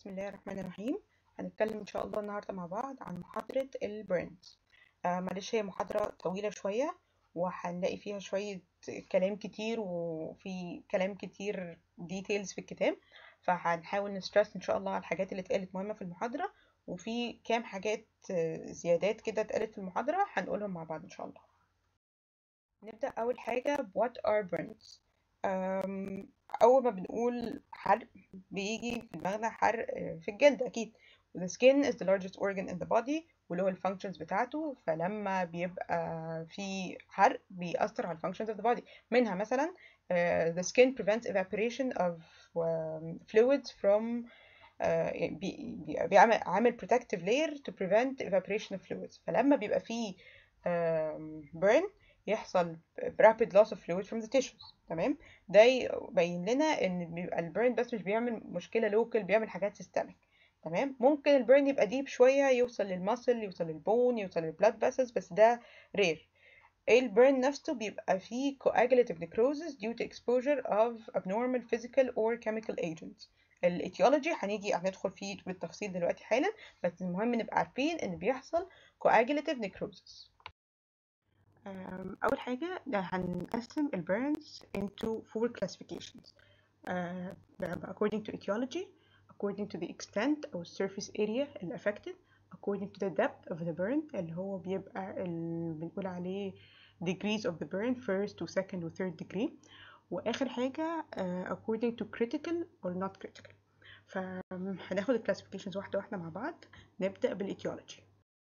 بسم الله الرحمن الرحيم هنتكلم إن شاء الله النهاردة مع بعض عن محاضرة البرنز آه معلش هي محاضرة طويلة شوية وهنلاقي فيها شوية كلام كتير وفي كلام كتير ديتيلز في الكتاب فهنحاول نسترس إن شاء الله على الحاجات اللي اتقالت مهمة في المحاضرة وفي كام حاجات آه، زيادات كده اتقالت في المحاضرة هنقولهم مع بعض إن شاء الله نبدأ أول حاجة ب what are burns أم، أول ما بنقول حرق بيجي في دماغنا حرق آه، في الجلد أكيد the skin is the largest organ in the body واللي هو الفانكشنز بتاعته فلما بيبقى في حرق بيأثر على الفانكشنز of the body منها مثلا آه، the skin prevents evaporation of um, fluids from آه، بي- بي- بيعمل عامل protective layer to prevent evaporation of fluids فلما بيبقى فيه آم، burn يحصل rapid loss of fluid from the tissues تمام ده يبين لنا ان بيبقى البرن بس مش بيعمل مشكلة لوكال بيعمل حاجات سيستميك تمام ممكن البرن يبقى ديب شوية يوصل للمسل يوصل للبون يوصل للبلاد فيسلز بس ده رير البرن نفسه بيبقى فيه coagulative necrosis due to exposure of abnormal physical or chemical agents الاتيولوجي هنيجي هندخل فيه بالتفصيل دلوقتي حالا بس المهم نبقى عارفين ان بيحصل coagulative necrosis أم، أول حاجة ده هنقسم ال burns into four classifications uh, according to etiology according to the extent أو surface area اللي affected according to the depth of the burn اللي هو بيبقى اللي بنقول عليه degrees of the burn first و second و third degree وآخر حاجة uh, according to critical or not critical فهناخد ال classifications واحدة واحدة مع بعض نبدأ بالetiology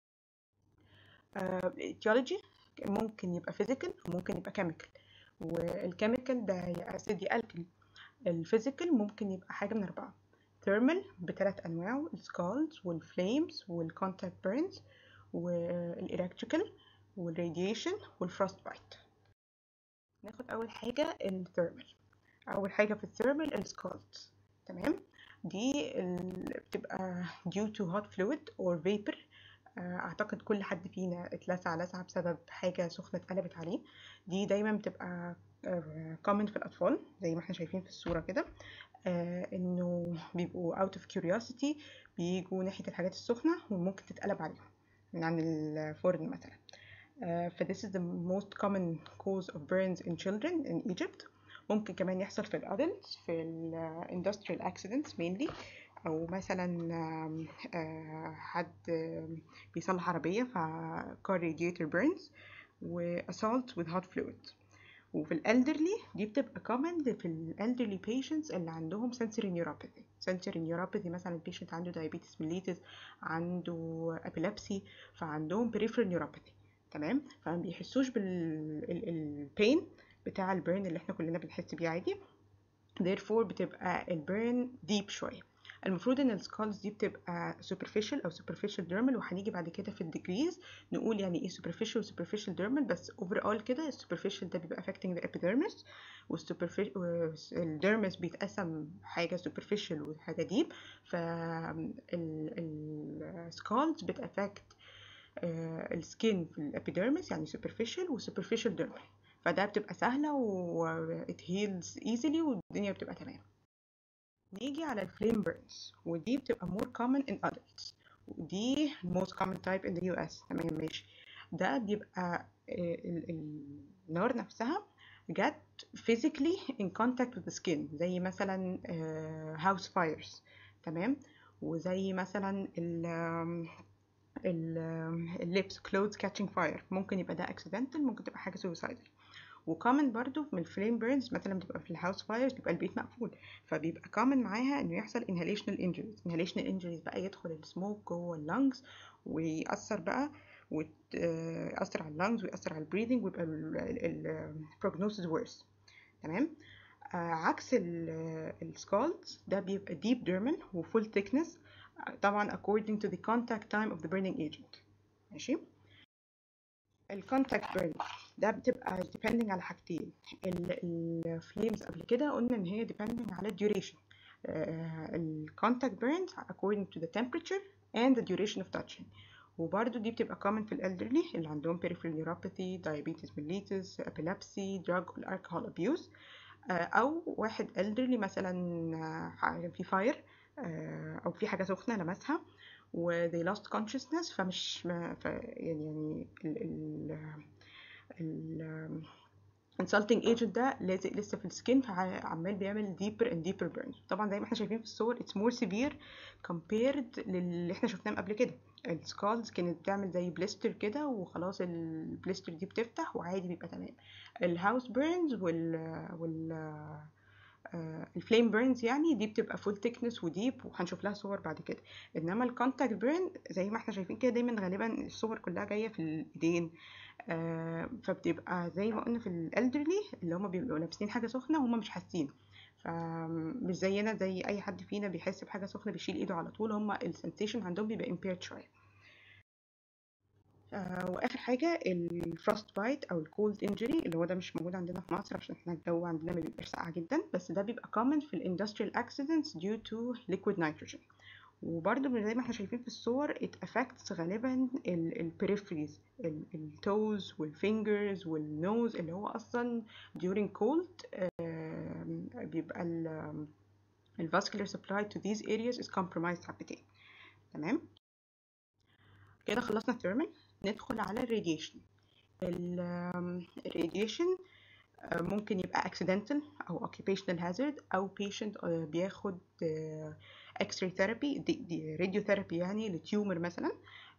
الاتيولوجي ممكن يبقى physical وممكن يبقى chemical والكيميكال ده يا acid يا alkali الفيزيكال ممكن يبقى حاجة من أربعة thermal بثلاث أنواع السكالز والفليمز والكونتاكت بيرنز والإلكتريكال والراديشن والفروست بايت ناخد أول حاجة الثيرمال أول حاجة في الثيرمال السكالز تمام دي ال- بتبقى due to hot fluid or vapor آه، اعتقد كل حد فينا اتلسع لسعة بسبب حاجة سخنة اتقلبت عليه دي دايما بتبقى آه، common في الأطفال زي ما احنا شايفين في الصورة كده آه، انه بيبقوا out of curiosity بيجوا ناحية الحاجات السخنة وممكن تتقلب عليهم من عن الفرن مثلا آه، ف this is the most common cause of burns in children in Egypt ممكن كمان يحصل في الادلتس في ال industrial accidents mainly او مثلا آم، آه، حد آم، بيصلح عربية ف car radiator burns و assault with hot fluid وفي الالدرلي دي بتبقى common في الالدرلي patients اللي عندهم sensory neuropathy sensory neuropathy مثلا البيشنت عنده diabetes mellitus عنده epilepsy فعندهم peripheral neuropathy تمام فما بيحسوش بالبين بتاع البرن اللي احنا كلنا بنحس بيه عادي therefore بتبقى البرن deep شوية المفروض ان السكالز دي بتبقى superficial او superficial dermal وهنيجي بعد كده في الديجريز نقول يعني ايه superficial و superficial dermal بس overall كده السوبرفيشال ده بيبقى affecting the epidermis والديرمس بيتقسم حاجة superficial وحاجة deep فالسكالز بتأفكت السكين في الابيديرمس يعني superficial و superficial dermal فده بتبقى سهلة و it heals easily والدنيا بتبقى تمام نيجي على الفليم بيرنز ودي بتبقى more common in adults ودي most common type in the US تمام ماشي ده بيبقى آه، ال- ال- النار نفسها جت physically in contact with the skin زي مثلا آه، house fires تمام وزي مثلا ال آم، ال آم، اللبس clothes catching fire ممكن يبقى ده accidental ممكن تبقى حاجة suicidal وكومن برضو من الفليم بيرنز مثلا بتبقى في الهاوس فايرز بيبقى البيت مقفول فبيبقى كومن معاها انه يحصل inhalational injuries inhalational injuries بقى يدخل السموك جوه اللنجز ويأثر بقى ويأثر على اللنجز ويأثر على البريذنج ويبقى البروجنوسيس worse تمام آه عكس السكالز ده بيبقى deep dermal و full thickness آه، طبعا according to the contact time of the burning agent ماشي الكونتاكت بيرن ده بتبقى depending على حاجتين الفليمز قبل كده قلنا ان هي depending على الديوريشن الكونتاكت بيرنز according to the temperature and the duration of touching وبرده دي بتبقى common في الالدرلي اللي عندهم peripheral neuropathy diabetes mellitus epilepsy drug or alcohol abuse آه، او واحد elderly مثلا آه، في fire آه، او او في حاجه سخنه لمسها و they lost consciousness فمش ما ف يعني يعني ال ال ال insulting agent ده لازق لسه في السكين فعمال بيعمل deeper and deeper burns طبعا زي ما احنا شايفين في الصور it's more severe compared للي احنا شفناه قبل كده السكالز كانت بتعمل زي بليستر كده وخلاص البليستر دي بتفتح وعادي بيبقى تمام الهاوس بيرنز وال وال الفليم بيرنز يعني دي بتبقى فول تكنس وديب وهنشوف لها صور بعد كده انما الكونتاكت بيرن زي ما احنا شايفين كده دايما غالبا الصور كلها جايه في الايدين آه فبتبقى زي ما قلنا في الالدرلي اللي هم بيبقوا لابسين حاجه سخنه وهم مش حاسين فمش زينا زي اي حد فينا بيحس بحاجه سخنه بيشيل ايده على طول هم السنسيشن عندهم بيبقى impaired شويه آه واخر حاجه الفروست بايت او الكولد انجري اللي هو ده مش موجود عندنا في مصر عشان احنا الجو عندنا بيبقى ساقع جدا بس ده بيبقى common في الاندستريال accidents due to liquid nitrogen وبرده زي ما احنا شايفين في الصور it affects غالبا البريفريز التوز والفينجرز والنوز اللي هو اصلا during cold آه بيبقى ال vascular supply to these areas is compromised حبتين تمام كده خلصنا الثيرمال ندخل على الراديشن الراديشن ممكن يبقى accidental أو occupational hazard أو patient بياخد x-ray therapy دي, دي radiotherapy يعني لتيومر مثلا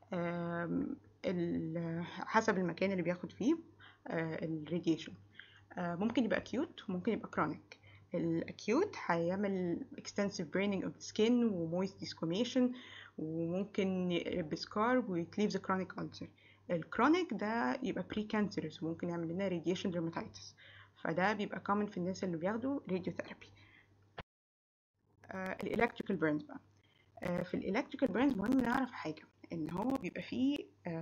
حسب المكان اللي بياخد فيه الراديشن ممكن يبقى acute وممكن يبقى chronic الاكيوت هيعمل extensive braining of the skin و moist desquamation وممكن بسكار ويتليف ذا كرونيك ulcer الكرونيك ده يبقى بري كانسرس وممكن يعمل لنا راديشن درماتيتس فده بيبقى common في الناس اللي بياخدوا راديوثيرابي آه الالكتريكال بيرنز بقى آه في الالكتريكال بيرنز مهم نعرف حاجه ان هو بيبقى فيه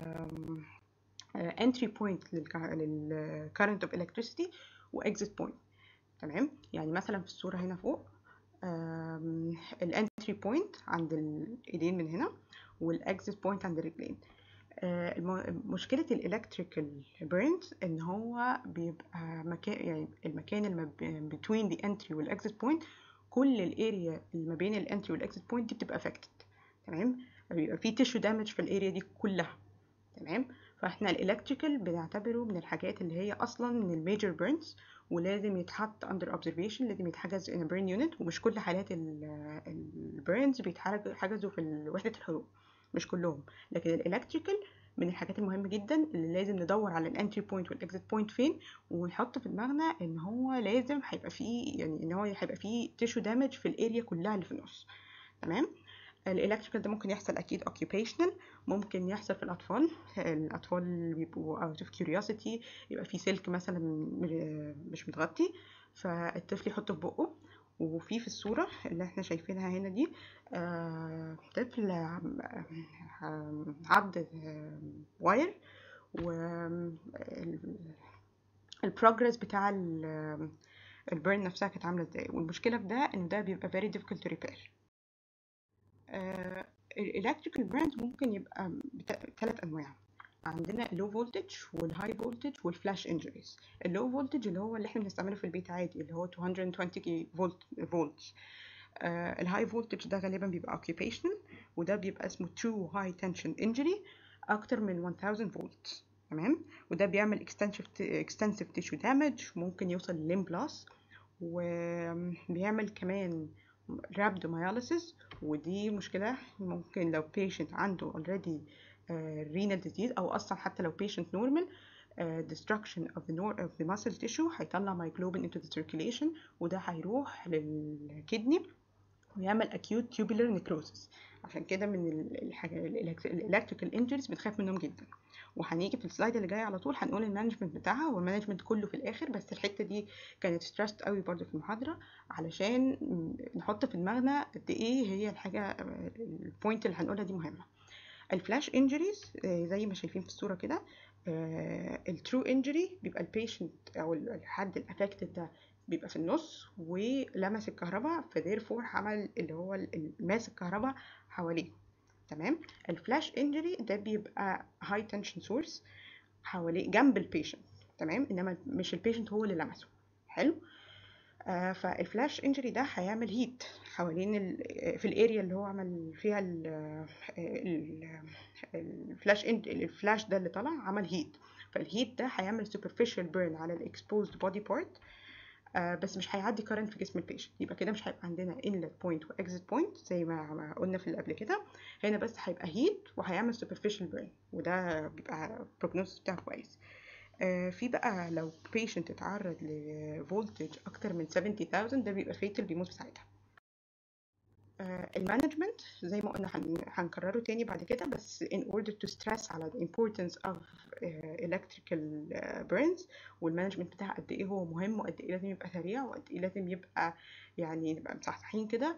entry point للcurrent of electricity و exit point تمام يعني مثلا في الصوره هنا فوق الانتري بوينت عند الايدين من هنا والاكزيت بوينت عند الرجلين مشكله الالكتريكال بيرنز ان هو بيبقى مكان يعني المكان اللي between the entry والاكزيت بوينت كل الاريا اللي ما بين الانتري والاكزيت بوينت دي بتبقى affected تمام بيبقى في تيشو دامج في الاريا دي كلها تمام فاحنا الالكتريكال بنعتبره من الحاجات اللي هي اصلا من الميجر بيرنز ولازم يتحط under observation لازم يتحجز in a burn unit ومش كل حالات البيرنز بيتحجزوا في وحدة الحروق مش كلهم لكن الالكتريكال من الحاجات المهمة جدا اللي لازم ندور على الانتري بوينت والاكزيت بوينت فين ونحط في دماغنا ان هو لازم هيبقى فيه يعني ان هو هيبقى فيه تيشو دامج في الاريا كلها اللي في النص تمام الالكتريكال ده ممكن يحصل اكيد occupational ممكن يحصل في الاطفال الاطفال اللي بيبقوا out of curiosity يبقى في سلك مثلا مش متغطي فالطفل يحطه في بقه وفي في الصورة اللي احنا شايفينها هنا دي آه طفل عض واير و البروجرس بتاع البيرن نفسها كانت عاملة ازاي والمشكلة في ده ان ده بيبقى very difficult to repair الالكتريكال براند ممكن يبقى ثلاث انواع عندنا اللو فولتج والهاي فولتج والفلاش انجريز اللو فولتج اللي هو اللي احنا بنستعمله في البيت عادي اللي هو 220 فولت فولت الهاي فولتج ده غالبا بيبقى occupational وده بيبقى اسمه true high tension injury اكتر من 1000 فولت تمام وده بيعمل extensive extensive tissue damage ممكن يوصل لليمب loss وبيعمل كمان rhabdomyolysis ودي مشكلة ممكن لو patient عنده already uh, renal disease أو أصلا حتى لو patient normal uh, destruction of the, nor of the muscle tissue هيطلع myoglobin into the circulation وده هيروح للكدني ويعمل acute tubular necrosis عشان كده من الحاجة الالكتريكال انجريز بنخاف منهم جدا وهنيجي في السلايد اللي جاي على طول هنقول المانجمنت بتاعها والمانجمنت كله في الاخر بس الحته دي كانت ستريسد قوي برضو في المحاضره علشان نحط في دماغنا قد ايه هي الحاجه البوينت اللي هنقولها دي مهمه الفلاش انجريز زي ما شايفين في الصوره كده الترو انجري بيبقى البيشنت او الحد الافكتد ده بيبقى في النص ولمس الكهرباء فديرفور عمل اللي هو ماس الكهرباء حواليه تمام الفلاش انجري ده بيبقى هاي تنشن سورس حواليه جنب البيشنت تمام انما مش البيشنت هو اللي لمسه حلو آه فالفلاش انجري ده هيعمل هيت حوالين ال في الاريا اللي هو عمل فيها ال ال الفلاش الفلاش ده اللي طلع عمل هيت فالهيت ده هيعمل superficial burn على الاكسبوزد بودي بارت آه بس مش هيعدي current في جسم البيشنت يبقى كده مش هيبقى عندنا inlet point و exit point زي ما, ما قلنا في اللي قبل كده هنا بس هيبقى هيت وهيعمل superficial burn وده بيبقى prognosis بتاعه كويس آه في بقى لو patient اتعرض لفولتج اكتر من 70000 ده بيبقى fatal بيموت في ساعتها المانجمنت زي ما قلنا هنكرره تاني بعد كده بس in order to stress على the importance of uh, electrical uh, burns والمانجمنت بتاعها قد ايه هو مهم وقد ايه لازم يبقى سريع وقد ايه لازم يبقى يعني نبقى مصحصحين كده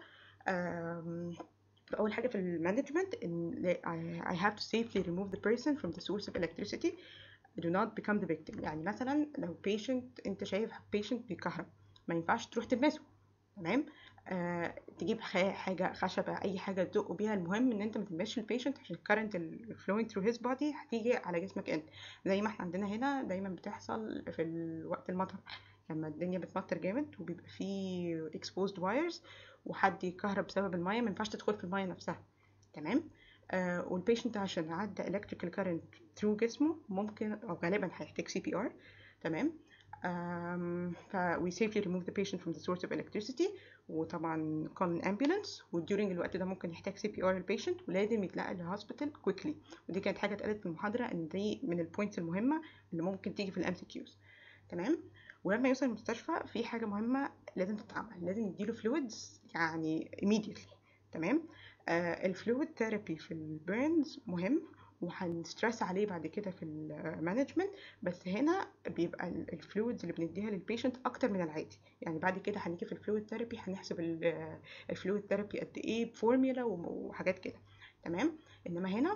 فأول حاجة في المانجمنت إن I have to safely remove the person from the source of electricity do not become the victim يعني مثلا لو patient انت شايف patient بيكهرب ما ينفعش تروح تلمسه تمام آه، تجيب حاجة خشبة أي حاجة تزقه بيها المهم إن أنت ما تلمسش البيشنت عشان الكرنت اللي flowing through his body هتيجي على جسمك أنت زي ما احنا عندنا هنا دايما بتحصل في وقت المطر لما الدنيا بتمطر جامد وبيبقى فيه exposed wires وحد يكهرب بسبب المية ما ينفعش تدخل في المية نفسها تمام آه والبيشنت عشان عدى electrical current through جسمه ممكن أو غالبا هيحتاج سي بي ار تمام um, ف we safely remove the patient from the source of electricity وطبعا call an ambulance و during الوقت ده ممكن يحتاج سي بي ار البيشنت ولازم يتنقل للهوسبيتال quickly ودي كانت حاجه اتقالت في المحاضره ان دي من البوينتس المهمه اللي ممكن تيجي في الام سي كيوز تمام ولما يوصل المستشفى في حاجه مهمه لازم تتعمل لازم يديله فلويدز يعني immediately تمام آه الفلويد ثيرابي في البيرنز مهم وهنسترس عليه بعد كده في المانجمنت بس هنا بيبقى الفلويدز اللي بنديها للبيشنت اكتر من العادي يعني بعد كده هنيجي في الفلويد ثيرابي هنحسب الفلويد ثيرابي قد ايه بفورميلا وحاجات كده تمام انما هنا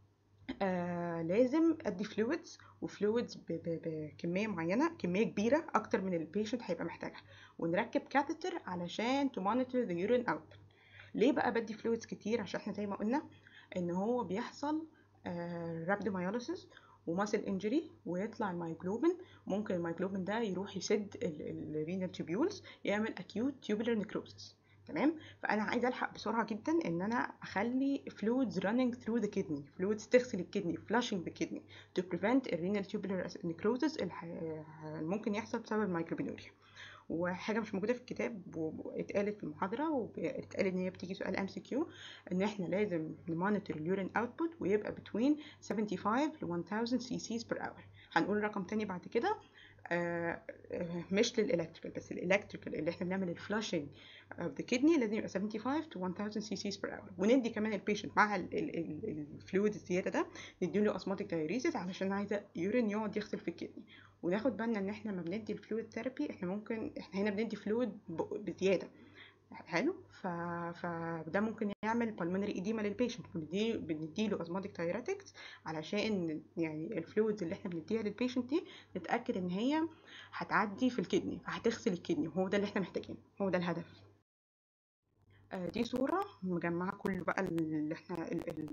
آه لازم ادي فلويدز وفلويدز بكميه معينه كميه كبيره اكتر من البيشنت هيبقى محتاجها ونركب كاثيتر علشان تو مونيتور ذا يورين اوت ليه بقى بدي فلويدز كتير عشان احنا زي ما قلنا ان هو بيحصل رابدوميوليسيس وماسل انجري ويطلع المايجلوبين ممكن المايجلوبين ده يروح يسد الرينال تيبيولز يعمل اكيوت تيوبولار نيكروزس تمام فانا عايزه الحق بسرعه جدا ان انا اخلي fluids running through the kidney fluids تغسل الكدني flushing the kidney to prevent الرينال tubular necrosis اللي ممكن يحصل بسبب المايكروبينوريا وحاجه مش موجوده في الكتاب واتقالت في المحاضره واتقال ان هي بتيجي سؤال ام سي كيو ان احنا لازم نمونيتور اليورين اوتبوت ويبقى between 75 ل 1000 سي سيز بير اور هنقول رقم تاني بعد كده آه مش للالكتريكال بس الالكتريكال اللي احنا بنعمل الفلاشنج اوف ذا كدني لازم يبقى 75 to 1000 سي سيز بير اور وندي كمان البيشنت مع الفلويد الزياده ده نديله اسماتيك دايريزيس علشان عايزه يورين يقعد يغسل في الكدني وناخد بالنا ان احنا لما بندي الفلويد ثيرابي احنا ممكن احنا هنا بندي فلويد بزياده حلو ف... فده ممكن يعمل بالمونري ايديما للبيشنت بنديله بنديله ازماتيك دايريتكس علشان يعني الفلويدز اللي احنا بنديها للبيشنت دي نتاكد ان هي هتعدي في الكدني فهتغسل الكدني وهو ده اللي احنا محتاجينه هو ده الهدف دي صوره مجمعه كل بقى اللي احنا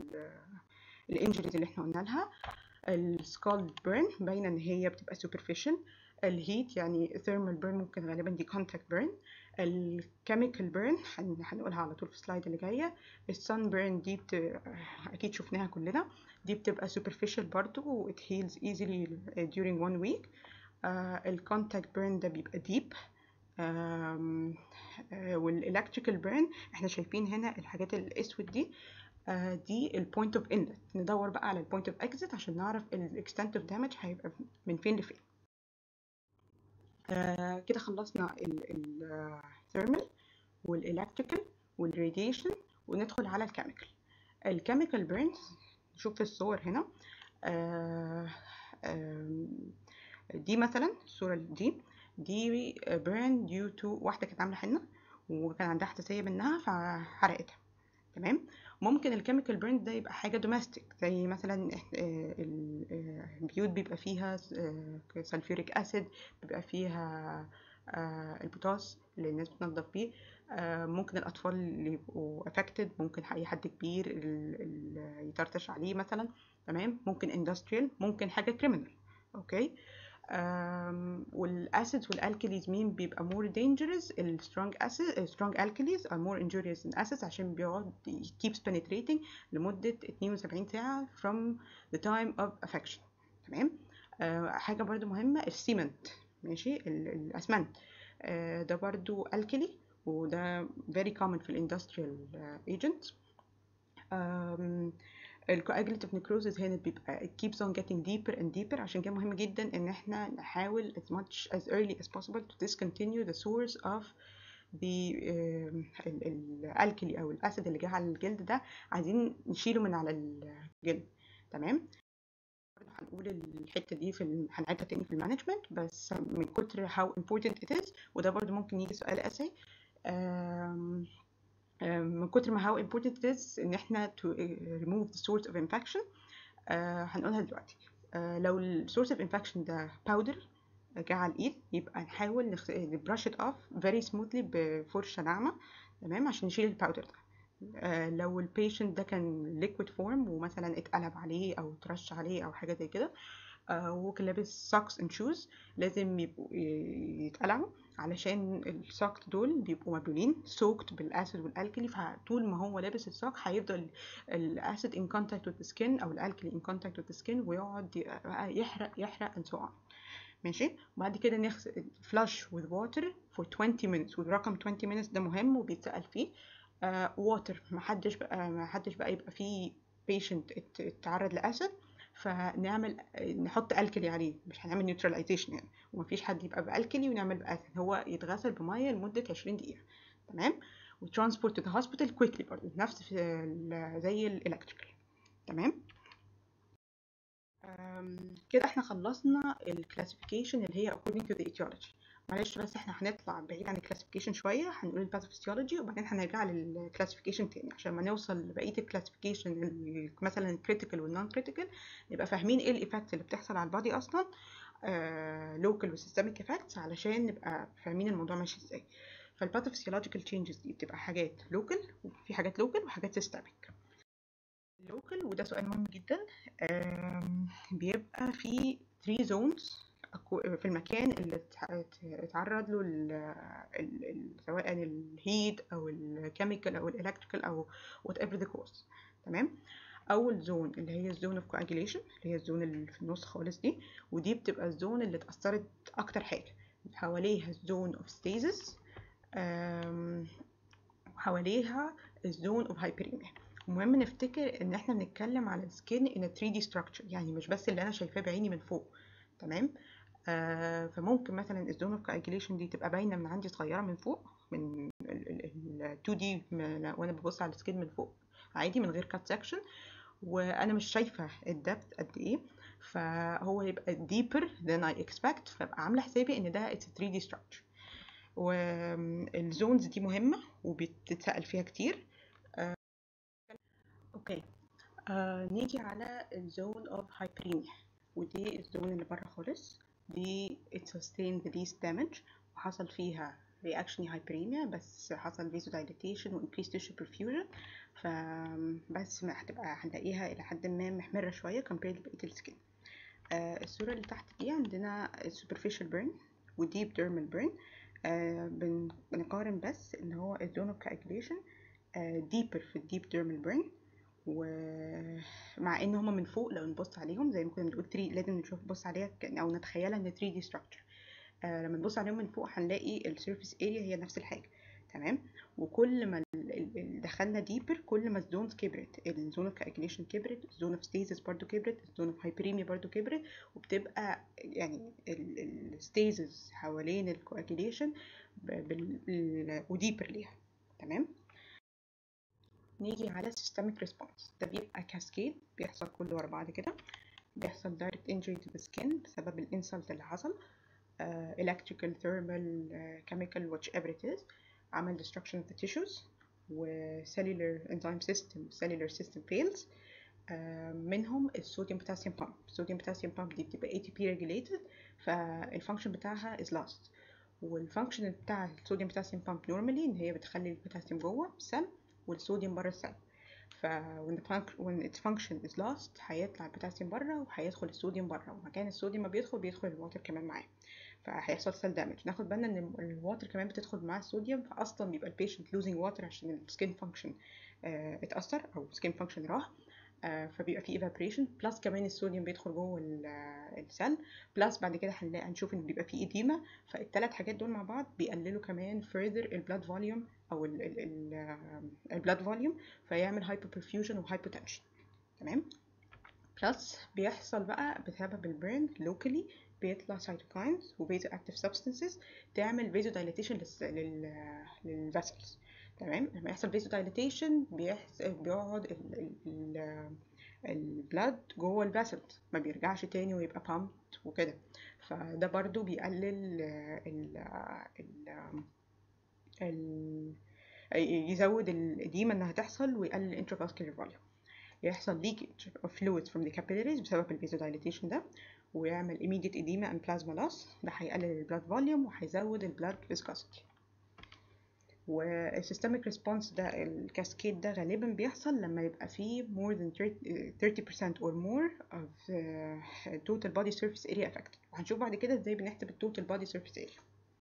الانجريز اللي احنا قلنا لها السكال بيرن باينه ان هي بتبقى superficial الهيت يعني ثيرمال بيرن ممكن غالبا دي كونتاكت بيرن الكيميكال بيرن هنقولها على طول في السلايد اللي جايه السن بيرن دي بت... اكيد شفناها كلنا دي بتبقى superficial برضو و it heals easily during one week الكونتاكت بيرن ده بيبقى deep والالكتريكال بيرن احنا شايفين هنا الحاجات الاسود دي آه دي البوينت اوف انلت ندور بقى على البوينت اوف اكزيت عشان نعرف الاكستنت اوف دامج هيبقى من فين لفين آه كده خلصنا الثيرمال والالكتريكال والراديشن وندخل على الكيميكال الكيميكال بيرنز نشوف في الصور هنا آه دي مثلا الصورة دي دي بيرن ديو تو واحدة كانت عاملة حنة وكان عندها حساسية منها فحرقتها تمام ممكن الكيميكال بيرن ده يبقى حاجه دوميستيك زي مثلا البيوت بيبقى فيها سلفيوريك اسيد بيبقى فيها البوتاس اللي الناس بتنظف بيه ممكن الاطفال اللي يبقوا افكتد ممكن اي حد كبير يطرطش عليه مثلا تمام ممكن اندستريال ممكن حاجه كريمنال اوكي والاسيدز والالكاليز مين بيبقى more dangerous السترونج اسيد strong alkalis are more injurious than acids عشان بيقعد keeps penetrating لمدة 72 ساعة from the time of affection تمام آه حاجة برضو مهمة السيمنت ماشي الاسمنت آه ده برضو الكلي وده very common في الاندستريال agents الكواجليتيف نيكروزز هنا بيبقى it keeps on getting deeper and deeper عشان كده مهم جدا ان احنا نحاول as much as early as possible to discontinue the source of the الالكلي او الاسيد اللي جه على الجلد ده عايزين نشيله من على الجلد تمام برضه هنقول الحته دي في هنعيدها تاني في المانجمنت بس من كتر how important it is وده برضه ممكن يجي سؤال اسي من كتر ما how important it is ان احنا to remove the source of infection uh, هنقولها دلوقتي uh, لو ال source of infection ده powder جه على الايد يبقى نحاول نخ... brush it off very smoothly بفرشة ناعمة تمام عشان نشيل الباودر ده uh, لو البيشنت ده كان liquid form ومثلا اتقلب عليه او ترش عليه او حاجة زي كده وهو كان لابس socks and shoes لازم يبقوا يتقلعوا علشان السوكت دول بيبقوا مبلولين سوكت بالاسيد والالكلي فطول ما هو لابس السوك هيفضل الاسيد ان كونتاكت وذ سكين او الالكلي ان كونتاكت وذ سكين ويقعد يحرق يحرق and so on ماشي وبعد كده نغسل flush with water for 20 minutes والرقم 20 minutes ده مهم وبيتسأل فيه ووتر uh, محدش بقى محدش بقى يبقى فيه patient اتعرض لاسيد فنعمل نحط الكلي عليه مش هنعمل نيوتراليزيشن يعني ومفيش حد يبقى بالكلي ونعمل باسيد هو يتغسل بميه لمده 20 دقيقه تمام وترانسبورت تو هوسبيتال كويكلي برضه نفس زي الالكتريكال تمام كده احنا خلصنا الكلاسيفيكيشن اللي هي according to the etiology معلش بس احنا هنطلع بعيد عن الكلاسيفيكيشن شويه هنقول الباثوفيسيولوجي وبعدين هنرجع للكلاسيفيكيشن تاني عشان ما نوصل لبقيه الكلاسيفيكيشن مثلا الكريتيكال والنون كريتيكال نبقى فاهمين ايه الايفكتس اللي بتحصل على البادي اصلا لوكال وسيستميك افكتس علشان نبقى فاهمين الموضوع ماشي ازاي فالباثوفيسيولوجيكال تشينجز دي بتبقى حاجات لوكال وفي حاجات لوكال وحاجات سيستميك اللوكال وده سؤال مهم جدا بيبقى في 3 زونز في المكان اللي اتعرض له ال ال سواء الهيت او الكيميكال او الالكتريكال او وات ايفر ذا كوز تمام اول زون اللي هي الزون اوف كواجيليشن اللي هي الزون اللي في النص خالص دي ودي بتبقى الزون اللي اتاثرت اكتر حاجه حواليها الزون اوف ستيزس وحواليها الزون اوف هايبريميا المهم نفتكر ان احنا بنتكلم على السكين ان 3 دي ستراكشر يعني مش بس اللي انا شايفاه بعيني من فوق تمام آه فممكن مثلا الزون اوف كواجيليشن دي تبقى باينه من عندي صغيره من فوق من ال 2 دي وانا ببص على السكين من فوق عادي من غير كات سكشن وانا مش شايفه الدبت قد ايه فهو يبقى deeper than I expect فابقى عامله حسابي ان ده it's 3 دي structure والزونز دي مهمه وبتتسال فيها كتير آه اوكي آه نيجي على الزون اوف هايبريميا ودي الزون اللي بره خالص دي it sustained the least damage وحصل فيها reaction hyperemia بس حصل vasodilatation و increased tissue perfusion فبس هتبقى هنلاقيها إلى حد ما محمرة شوية compared لبقية السكين آه الصورة اللي تحت دي عندنا superficial burn و deep dermal burn آه بنقارن بس إن هو الزون of coagulation آه deeper في الديب dermal burn ومع ان هما من فوق لو نبص عليهم زي ما كنا بنقول 3 لازم نشوف نبص عليها او نتخيلها ان 3 دي structure آه لما نبص عليهم من فوق هنلاقي السيرفيس اريا هي نفس الحاجه تمام وكل ما دخلنا ديبر كل ما الزونز كبرت الزون اوف كاجنيشن كبرت الزون اوف ستيزس برضو كبرت الزون اوف هايبريميا برضو كبرت وبتبقى يعني الستيزس حوالين الكواجيليشن وديبر ليها تمام نيجي على systemic response ده بيبقى كاسكيد بيحصل كله ورا بعض كده بيحصل direct injury to the skin بسبب الانسلت اللي حصل uh, electrical thermal uh, chemical whichever it is عمل destruction of the tissues و cellular enzyme system cellular system fails uh, منهم الصوديوم بوتاسيوم بامب الصوديوم بوتاسيوم بامب دي بتبقى ATP regulated فالفانكشن بتاعها is lost والفانكشن بتاع الصوديوم بوتاسيوم بامب normally ان هي بتخلي البوتاسيوم جوه السيل والصوديوم بره السيل ف when, the func- when its function is lost هيطلع البوتاسيوم بره وهيدخل الصوديوم بره ومكان الصوديوم ما بيدخل بيدخل الواتر كمان معاه فهيحصل سيل دامج ناخد بالنا ان الواتر كمان بتدخل مع الصوديوم فاصلا بيبقى البيشنت losing water عشان السكين فانكشن اتاثر او سكين فانكشن راح آه، فبيبقى في evaporation بلس كمان الصوديوم بيدخل جوه ال- آه، السيل بلس بعد كده هنلاقي هنشوف ان بيبقى في اديمه فالثلاث حاجات دول مع بعض بيقللوا كمان further البلاد فوليوم او البلاد فوليوم فيعمل hypoperfusion وهايبوتنشن تمام بلس بيحصل بقى بسبب البرن لوكالي بيطلع cytokines و vasoactive substances تعمل vasodilation للس- لل للفاسلز تمام لما يحصل vasodilation بيحس... بيقعد ال... ال... ال... البلاد جوه الفاسلز ما بيرجعش تاني ويبقى pumped وكده فده برضو بيقلل ال... ال... ال... يزود الإديمة انها تحصل ويقلل intravascular volume يحصل leakage of fluids from the capillaries بسبب الفيزودايليتيشن ده ويعمل immediate edema and plasma loss ده هيقلل البلاد فوليوم وهيزود البلاد viscosity والسيستميك ريسبونس ده الكاسكيد ده غالبا بيحصل لما يبقى فيه more than 30% or more of uh, total body surface area affected وهنشوف بعد كده ازاي بنحسب التوتال body surface area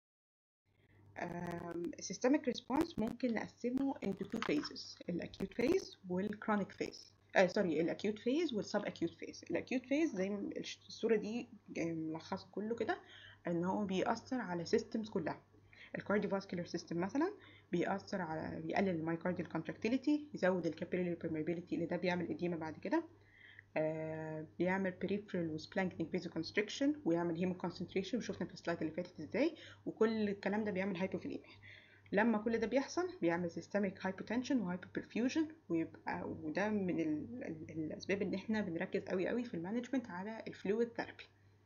السيستميك ريسبونس ممكن نقسمه into two phases الاكيوت phase والchronic phase آه سوري الاكيوت phase والسب اكيوت phase الاكيوت phase زي ما الصوره دي ملخصه كله كده ان هو بيأثر على systems كلها الكارديوفاسكولار سيستم مثلا بيأثر على بيقلل المايكارديال كونتراكتيليتي يزود الكابيلاري permeability اللي ده بيعمل اديمه بعد كده آه بيعمل peripheral وسبلانكنيك vasoconstriction ويعمل هيمو concentration وشفنا في السلايد اللي فاتت ازاي وكل الكلام ده بيعمل هايبوفيليميا لما كل ده بيحصل بيعمل systemic hypotension وهايبوبرفيوجن ويبقى وده من ال ال الاسباب ان احنا بنركز قوي قوي في المانجمنت على الفلويد ثيرابي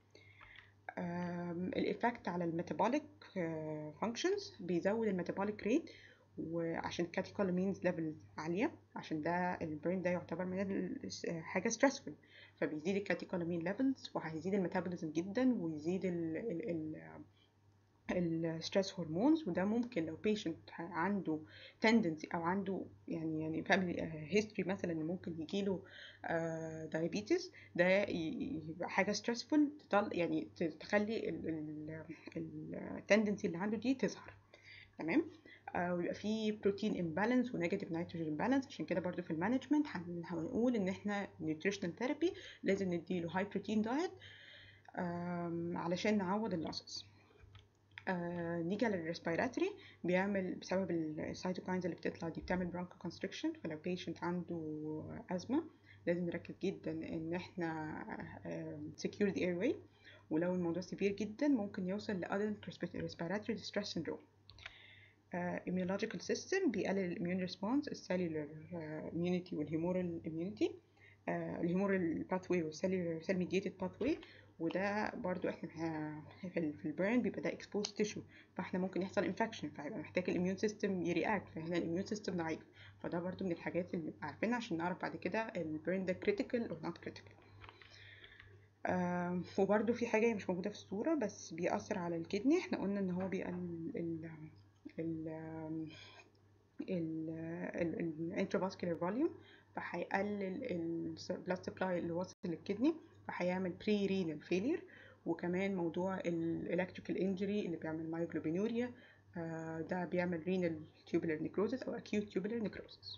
الايفكت على الميتابوليك فانكشنز بيزود الميتابوليك ريت وعشان الكاتيكولامينز ليفل عالية عشان ده البرين ده يعتبر من حاجة stressful فبيزيد الكاتيكولامين ليفلز وهيزيد الميتابوليزم جدا ويزيد ال ال ال الستريس هرمونز وده ممكن لو بيشنت عنده تندنسي او عنده يعني يعني فاميلي هيستوري مثلا ان ممكن يجيله دايابيتس ده يبقى حاجه ستريسفول يعني تخلي التندنسي اللي عنده دي تظهر تمام ويبقى في بروتين امبالانس ونيجاتيف نيتروجين امبالانس عشان كده برضو في المانجمنت هنقول ان احنا نيوتريشنال ثيرابي لازم نديله هاي بروتين دايت علشان نعوض اللوسز آه نيجي على الريسبيراتوري بيعمل بسبب السيتوكاينز اللي بتطلع دي بتعمل برونكو كونستريكشن فلو بيشنت عنده ازمه لازم نركز جدا ان احنا آه secure the airway ولو الموضوع سيفير جدا ممكن يوصل ل adult respiratory distress syndrome uh, immunological system بيقلل الاميون ريسبونس السيلولر immunity والهيمورال immunity uh, الهيمورال باثوي والسيلولر سيل ميديتد باثوي وده برضو احنا في البرن بيبقى ده exposed tissue فاحنا ممكن يحصل انفكشن فهيبقى محتاج الاميون سيستم يرياكت فهنا الاميون سيستم ضعيف فده برضو من الحاجات اللي نبقى عارفينها عشان نعرف بعد كده البرن ده critical or not critical آه وبرده في حاجة مش موجودة في الصورة بس بيأثر على الكدني احنا قلنا ان هو بيقلل ال ال ال intravascular volume فهيقلل البلاد سبلاي اللي واصل للكدني فهيعمل بري رينال فيلير وكمان موضوع الالكتريكال انجري اللي بيعمل مايوجلوبينوريا آه ده بيعمل رينال تيوبولار نيكروزس او اكيوت تيوبولار نيكروزس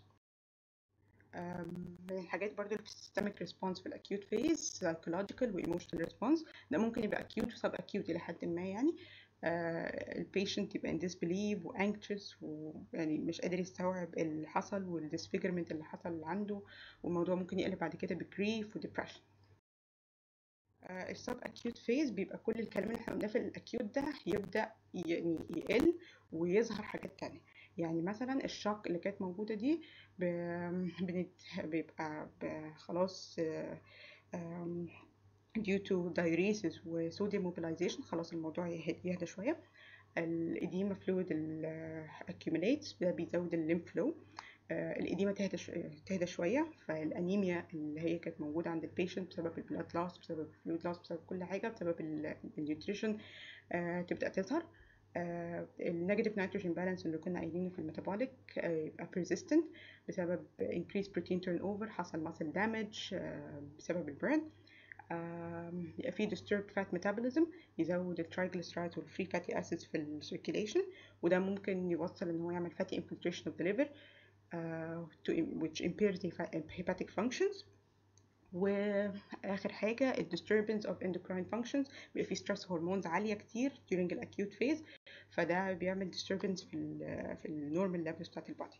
من الحاجات برضو اللي في السيستميك ريسبونس في الاكيوت فيز سايكولوجيكال وايموشنال ريسبونس ده ممكن يبقى اكيوت وسب اكيوت الى حد ما يعني البيشنت يبقى in disbelief و anxious ويعني مش قادر يستوعب اللي حصل والديسفيجرمنت اللي حصل عنده والموضوع ممكن يقلب بعد كده بجريف وديبرشن السب اكيوت فيز بيبقى كل الكلام اللي احنا قلناه في الاكيوت ده يبدا يعني يقل ويظهر حاجات تانية يعني مثلا الشوك اللي كانت موجوده دي بنت بيبقى خلاص due to diuresis و sodium mobilization خلاص الموضوع يهدى شويه الإديمة فلويد accumulates ده بيزود الليمف فلو الإديمة تهدى تهدى شوية فالأنيميا اللي هي كانت موجودة عند البيشنت بسبب البلاد لاس بسبب الفلويد لاس بسبب كل حاجة بسبب النيوتريشن تبدأ تظهر النيجاتيف نيتروجين بالانس اللي كنا قايلينه في الميتابوليك يبقى persistent بسبب increased protein turnover حصل muscle damage بسبب البرن يبقى في disturbed fat metabolism يزود الترايجليسرايدز والفري فاتي اسيدز في السيركيليشن وده ممكن يوصل ان هو يعمل fatty infiltration of the liver uh, to, which impairs the hepatic functions واخر حاجه ال disturbance of endocrine functions بيبقى في stress هرمونز عاليه كتير during ال acute phase فده بيعمل disturbance في ال في النورمال ليفلز بتاعت البادي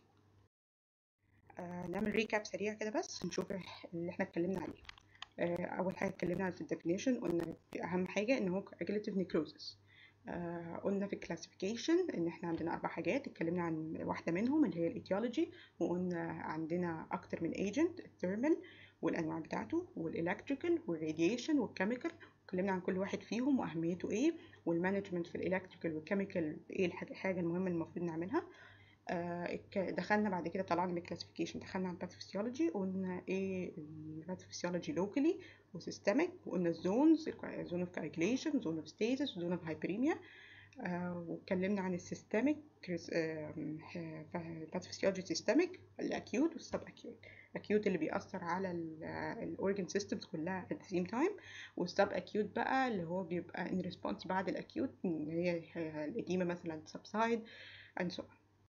آه نعمل ريكاب سريع كده بس نشوف اللي احنا اتكلمنا عليه آه اول حاجه اتكلمنا عن في الديفينيشن قلنا اهم حاجه ان هو coagulative necrosis آه قلنا في الكلاسيفيكيشن ان احنا عندنا اربع حاجات اتكلمنا عن واحده منهم اللي هي الايتيولوجي وقلنا عندنا اكتر من ايجنت الثيرمال والانواع بتاعته والالكتريكال والراديشن والكيميكال اتكلمنا عن كل واحد فيهم واهميته ايه والمانجمنت في الالكتريكال والكيميكال ايه الحاجه المهمه اللي المفروض نعملها آه دخلنا بعد كده طلعنا من الكلاسيفيكيشن دخلنا على الباثوفيسيولوجي قلنا ايه الباثوفيسيولوجي لوكالي وسيستميك وقلنا الزونز زون اوف كايجليشن زون اوف ستيتس زون اوف هايبريميا آه واتكلمنا عن السيستميك باثوفيسيولوجي سيستميك الاكيوت والسب اكيوت اكيوت اللي بيأثر على الاورجن سيستمز كلها at the same time والسب اكيوت بقى اللي هو بيبقى in response بعد الاكيوت اللي هي الاديمه مثلا subside and so on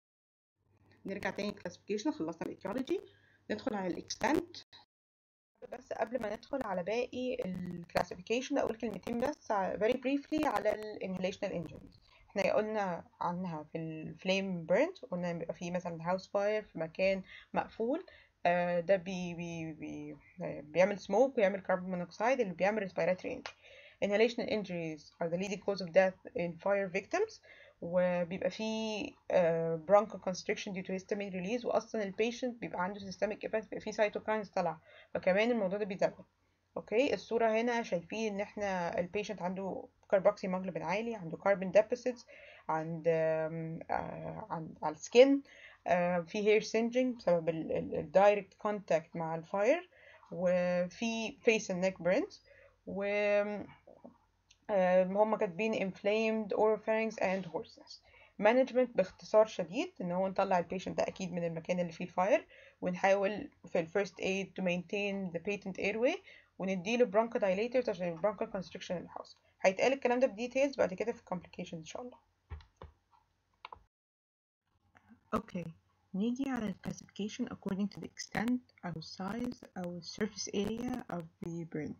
نرجع تاني الكلاسيفيكيشن خلصنا الايتيولوجي ندخل على الاكستنت بس قبل ما ندخل على باقي الكلاسيفيكيشن اقول كلمتين بس very briefly على الانهيليشنال انجريز احنا قلنا عنها في الفليم بيرنز قلنا بيبقى في مثلا هاوس فاير في مكان مقفول آه ده بي بي بي بيعمل سموك ويعمل كربون مونوكسيد اللي بيعمل respiratory injury inhalational injuries are the leading cause of death in fire victims وبيبقى فيه uh, bronchoconstriction due to histamine release واصلا البيشنت بيبقى عنده systemic effect بيبقى فيه cytokines طالعه فكمان الموضوع ده بيزود اوكي الصوره هنا شايفين ان احنا البيشنت عنده كاربوكسي هيموجلوبين عالي عنده كاربون ديبوسيتس عند uh, عند على السكين uh, في هير سينجينج بسبب الدايركت كونتاكت مع الفاير وفي فيس اند نيك بيرنز و هم كاتبين inflamed oropharynx and hoarseness management باختصار شديد ان هو نطلع البيشنت ده اكيد من المكان اللي فيه الفاير ونحاول في الفيرست ايد to maintain the patent airway ونديله bronchodilators عشان البرونكال constriction اللي حاصل هيتقال الكلام ده بديتيلز بعد كده في complications ان شاء الله اوكي نيجي على classification according to the extent أو size أو surface area of the burn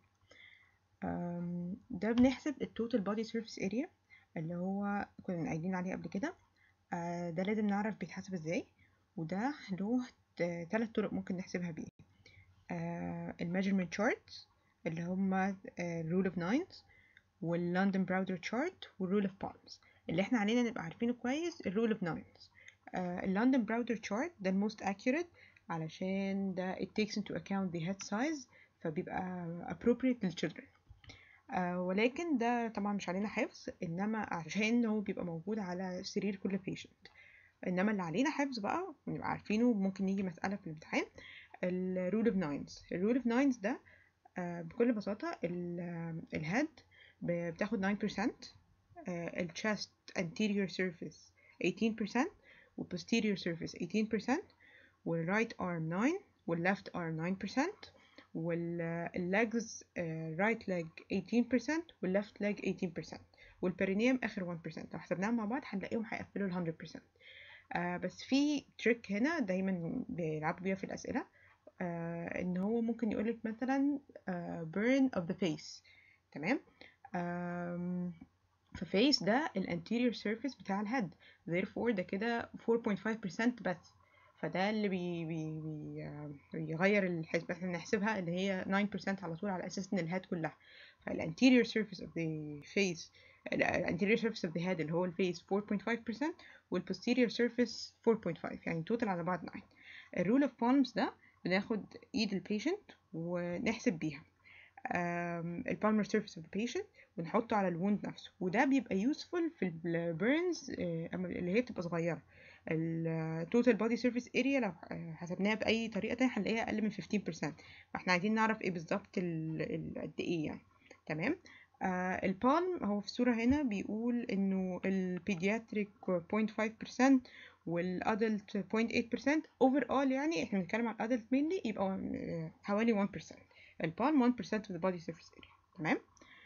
ده بنحسب التوتال بودي سيرفيس اريا اللي هو كنا قايلين عليه قبل كده ده لازم نعرف بيتحسب ازاي وده له ثلاث طرق ممكن نحسبها بيه الميجرمنت شارت اللي هما الرول اوف ناينز واللندن براودر تشارت والرول اوف بالمز اللي احنا علينا نبقى عارفينه كويس الرول اوف ناينز اللندن براودر تشارت ده الموست accurate علشان ده it takes into account the head size فبيبقى appropriate للchildren آه ولكن ده طبعا مش علينا حفظ انما عشان هو بيبقى موجود على سرير كل patient انما اللي علينا حفظ بقى ونبقى عارفينه ممكن يجي مسألة في الامتحان الرول اوف ناينز الرول اوف ناينز ده آه بكل بساطة الهيد بتاخد 9% الشست anterior surface 18% والposterior surface 18% والرايت arm 9 والleft arm 9% والlegs right leg 18% والleft leg 18% والبرينيوم اخر 1% لو حسبناهم مع بعض هنلاقيهم هيقفلوا ال 100% آه بس في تريك هنا دايما بيلعبوا بيها في الاسئله آه ان هو ممكن يقولك مثلا آه burn of the face تمام ففيس ده الانتيريور سيرفيس بتاع الهيد therefore ده كده 4.5% بس فده اللي بي بي بي بيغير الحسبة احنا بنحسبها اللي هي 9% على طول على اساس ان الهيد كلها فالانتيريور surface of the face الانتيريور surface of the head اللي هو الفيس 4.5% والposterior surface 4.5 يعني توتال على بعض 9 الرول اوف بالمز ده بناخد ايد البيشنت ونحسب بيها البالمر سيرفيس اوف ذا بيشنت ونحطه على الوند نفسه وده بيبقى يوسفول في البيرنز اللي هي بتبقى صغيره التوتال بودي سيرفيس اريا لو حسبناها باي طريقه تانية هنلاقيها اقل من 15% فاحنا عايزين نعرف ايه بالظبط قد ايه يعني تمام آه البالم هو في الصورة هنا بيقول إنه البيدياتريك 0.5% والادلت 0.8% overall يعني احنا بنتكلم عن الادلت mainly يبقى آه، حوالي 1% البالم 1% of the body surface area تمام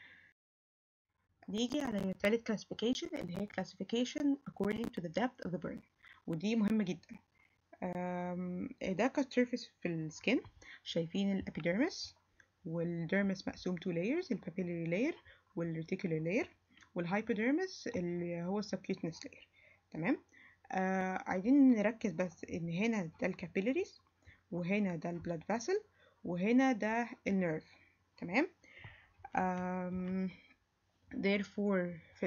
نيجي على تالت classification اللي هي classification according to the depth of the burn ودي مهمة جدا آم، ده كات سيرفيس في السكين شايفين الابيديرمس والديرمس مقسوم تو layers البابيلاري layer والريتيكولار layer والهايبوديرمس اللي هو السبكيوتنس layer تمام آه عايزين نركز بس ان هنا ده الكابيلاريز وهنا ده البلاد فاسل وهنا ده النيرف تمام آم، therefore في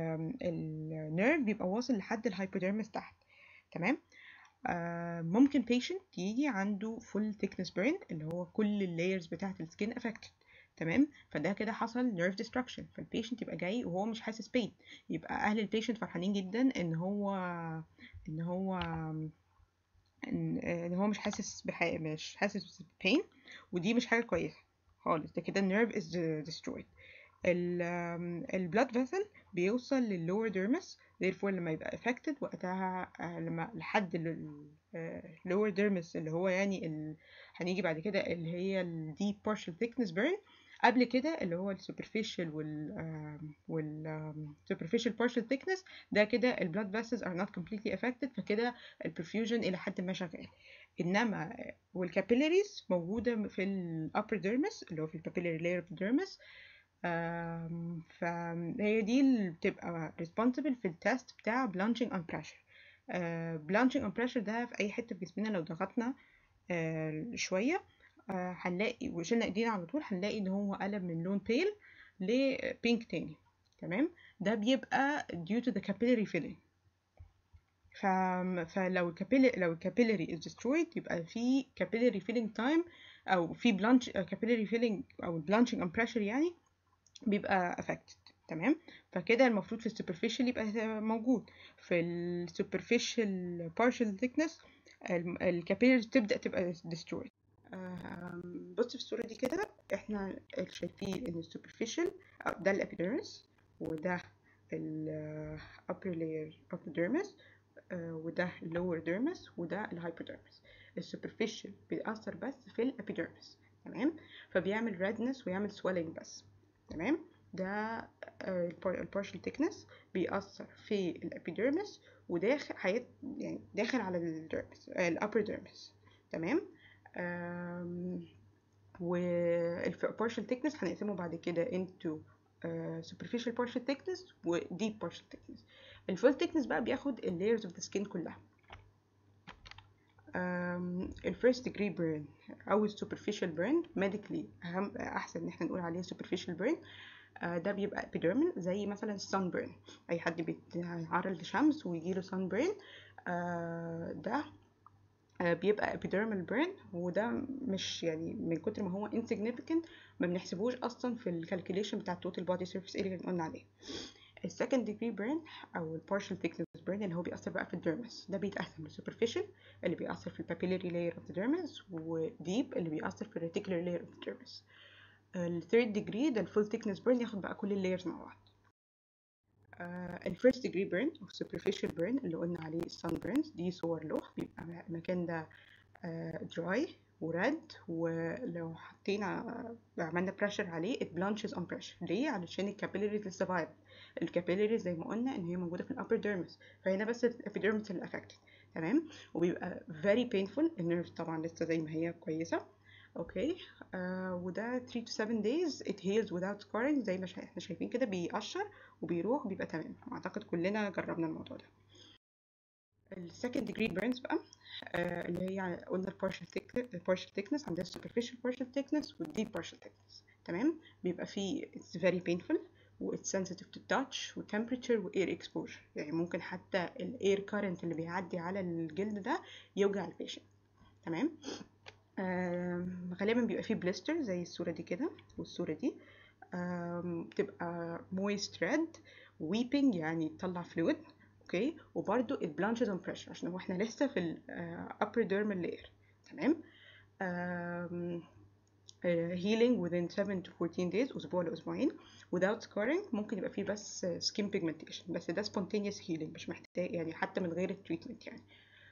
النيرف بيبقى واصل لحد الهايبوديرمس تحت تمام آه ممكن patient يجي عنده full thickness burn اللي هو كل اللايرز بتاعة السكين affected تمام فده كده حصل nerve destruction فالبيشنت يبقى جاي وهو مش حاسس pain يبقى اهل البيشنت فرحانين جدا ان هو ان هو ان إن هو مش حاسس بح... مش حاسس pain ودي مش حاجة كويسة خالص ده كده nerve is destroyed ال البلاد فيسل بيوصل لللور ديرمس therefore لما يبقى affected وقتها آه، لما لحد اللور ديرمس اللي هو يعني ال... هنيجي بعد كده اللي هي ال deep partial thickness burn قبل كده اللي هو ال superficial وال آم، وال آم، superficial partial thickness ده كده ال blood vessels are not completely affected فكده ال perfusion إلى حد ما شغال إنما والcapillaries موجودة في ال upper dermis اللي هو في ال papillary layer of the dermis آم، فهي دي اللي بتبقى responsible في التست بتاع blanching on pressure آه، blanching on pressure ده في أي حتة في جسمنا لو ضغطنا آه، شوية آه، هنلاقي وشلنا ايدينا على طول هنلاقي ان هو قلب من لون بيل لبينك تاني تمام ده بيبقى due to the capillary filling ف... فلو الكابيلي لو الكابيلاري is destroyed يبقى في capillary filling time او في blanch capillary filling او blanching on pressure يعني بيبقى affected تمام فكده المفروض في السوبرفيشال يبقى موجود في السوبرفيشال partial thickness الكابيلاريز تبدأ تبقى destroyed آم، بص في الصورة دي كده احنا شايفين ان السوبرفيشال ده الابيديرمس وده ال upper layer of the dermis آه، وده ال lower dermis وده الهايبوديرمس السوبرفيشال بيأثر بس في الابيديرمس تمام فبيعمل redness ويعمل swelling بس تمام ده البارشال thickness بيأثر في الابيديرمس وداخل حيات يعني داخل على الديرمس الابر ديرمس تمام آم، والبارشال thickness هنقسمه بعد كده into آه، superficial partial thickness و deep partial thickness الفول thickness بقى بياخد ال layers of the skin كلها um, ال first degree burn أو ال superficial burn medically أهم أحسن إن احنا نقول عليه superficial burn آه، ده بيبقى epidermal زي مثلا sunburn أي حد بيتعرض لشمس ويجيله sunburn آه، ده آه، بيبقى epidermal burn وده مش يعني من كتر ما هو insignificant ما بنحسبوش اصلا في الكالكوليشن بتاع total body surface area اللي قلنا عليه السكند degree burn او ال partial thickness burn اللي هو بيأثر بقى في الديرمس ده بيتقسم ل superficial اللي بيأثر في ال papillary layer of the dermis و deep اللي بيأثر في ال reticular layer of the dermis ال third degree ده ال full thickness burn ياخد بقى كل ال layers مع بعض ال first degree burn أو superficial burn اللي قلنا عليه sun burns دي صور له بيبقى المكان ده آه، dry ورد ولو حطينا عملنا pressure عليه it blanches on pressure ليه؟ علشان الكابيلاريز لسه viable الكابيلاريز زي ما قلنا ان هي موجودة في الابر dermis فهنا بس الابيديرمس اللي affected تمام وبيبقى very painful النيرف طبعا لسه زي ما هي كويسة اوكي آه وده 3 to 7 days it heals without scarring زي ما شا- احنا شايفين كده بيقشر وبيروح وبيبقى تمام اعتقد كلنا جربنا الموضوع ده السكند degree burns بقى آه اللي هي قلنا ال partial thick partial thickness عندنا superficial partial thickness وال deep partial thickness تمام بيبقى فيه it's very painful و it's sensitive to touch و temperature و air exposure يعني ممكن حتى ال air current اللي بيعدي على الجلد ده يوجع البيشنت تمام آم، غالبا بيبقى فيه بليستر زي الصورة دي كده والصورة دي آم، بتبقى moist red weeping يعني تطلع fluid اوكي وبرده it blanches on pressure عشان هو احنا لسه في ال آه، upper dermal layer تمام آم، uh, healing within 7 to 14 days أسبوع لأسبوعين without scarring ممكن يبقى فيه بس skin pigmentation بس ده spontaneous healing مش محتاج يعني حتى من غير التريتمنت يعني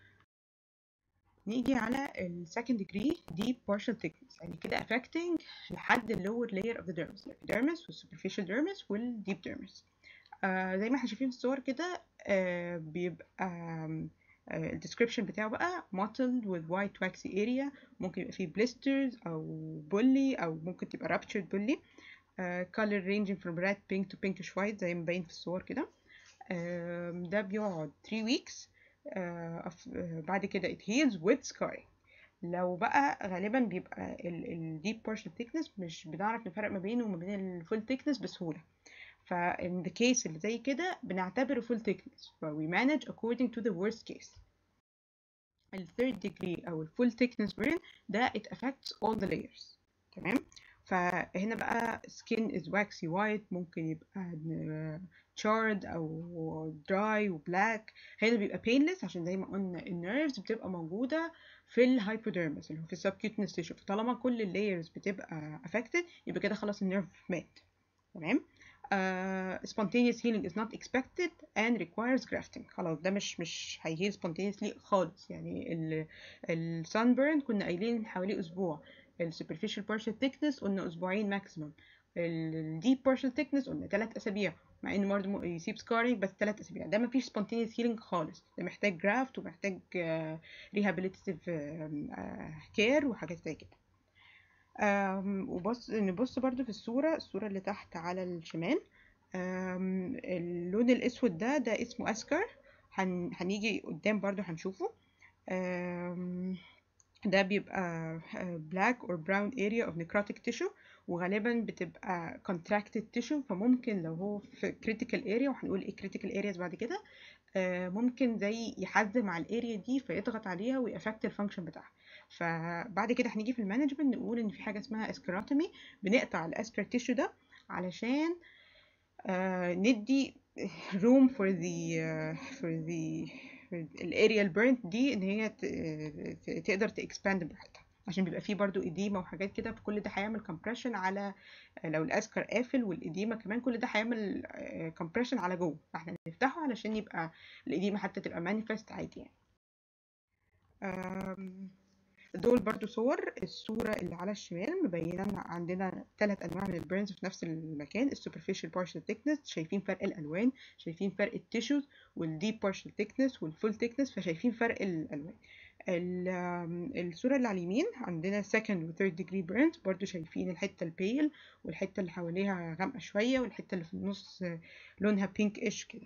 نيجي على ال second degree deep partial thickness يعني كده affecting لحد ال lower layer of the dermis epidermis وال superficial dermis وال deep dermis آه زي ما احنا شايفين في الصور كده آه بيبقى ال description بتاعه بقى mottled with white waxy area ممكن يبقى فيه blisters أو bully أو ممكن تبقى ruptured bully uh, color ranging from red pink to pinkish white زي ما باين في الصور كده uh, ده بيقعد 3 weeks uh, uh, بعد كده it heals with scarring لو بقى غالبا بيبقى ال deep partial thickness مش بنعرف نفرق ما بينه وما بين ال full thickness بسهولة ف in the case اللي زي كده بنعتبره full thickness ف we manage according to the worst case ال third degree أو ال full thickness burn ده it affects all the layers تمام فهنا بقى skin is waxy white ممكن يبقى charred أو dry و black هنا بيبقى painless عشان زي ما قلنا النيرفز بتبقى موجودة في الهايبوديرمس اللي هو في السبكيوتنس تيشو فطالما كل اللايرز بتبقى affected يبقى كده خلاص النيرف مات تمام uh, spontaneous healing is not expected and requires grafting خلاص ده مش مش هيهيل spontaneously خالص يعني ال ال sunburn كنا قايلين حوالي أسبوع ال superficial partial thickness قلنا أسبوعين maximum ال deep partial thickness قلنا تلات أسابيع مع إن برضه يسيب scarring بس تلات أسابيع ده مفيش spontaneous healing خالص ده محتاج graft ومحتاج uh, rehabilitative uh, uh, care وحاجات زي كده وبص نبص برضو في الصورة الصورة اللي تحت على الشمال اللون الأسود ده ده اسمه أسكر هن... هنيجي قدام برضو هنشوفه ده بيبقى black or brown area of necrotic tissue وغالبا بتبقى contracted tissue فممكن لو هو في critical area وهنقول ايه critical areas بعد كده ممكن زي يحزم على الاريا دي فيضغط عليها ويأفكت الفانكشن بتاعها فبعد كده هنيجي في المانجمنت نقول ان في حاجه اسمها اسكراتومي بنقطع الاسكر تيشو ده علشان آه ندي room for the uh, for the الاريا البيرنت دي ان هي تقدر تاكسباند براحتها عشان بيبقى فيه برضو اديمه وحاجات كده فكل ده هيعمل كومبريشن على لو الاسكر قافل والاديمه كمان كل ده هيعمل كومبريشن على جوه فاحنا نفتحه علشان يبقى الاديمه حتى تبقى مانيفست عادي يعني دول برضو صور الصورة اللي على الشمال مبينة عندنا ثلاث أنواع من البيرنز في نفس المكان السوبرفيشال بارشال thickness شايفين فرق الألوان شايفين فرق التيشوز والديب بارشال thickness والفول thickness فشايفين فرق الألوان الصورة اللي على اليمين عندنا second و third degree burns برضو شايفين الحتة البيل والحتة اللي حواليها غامقة شوية والحتة اللي في النص لونها بينك ايش كده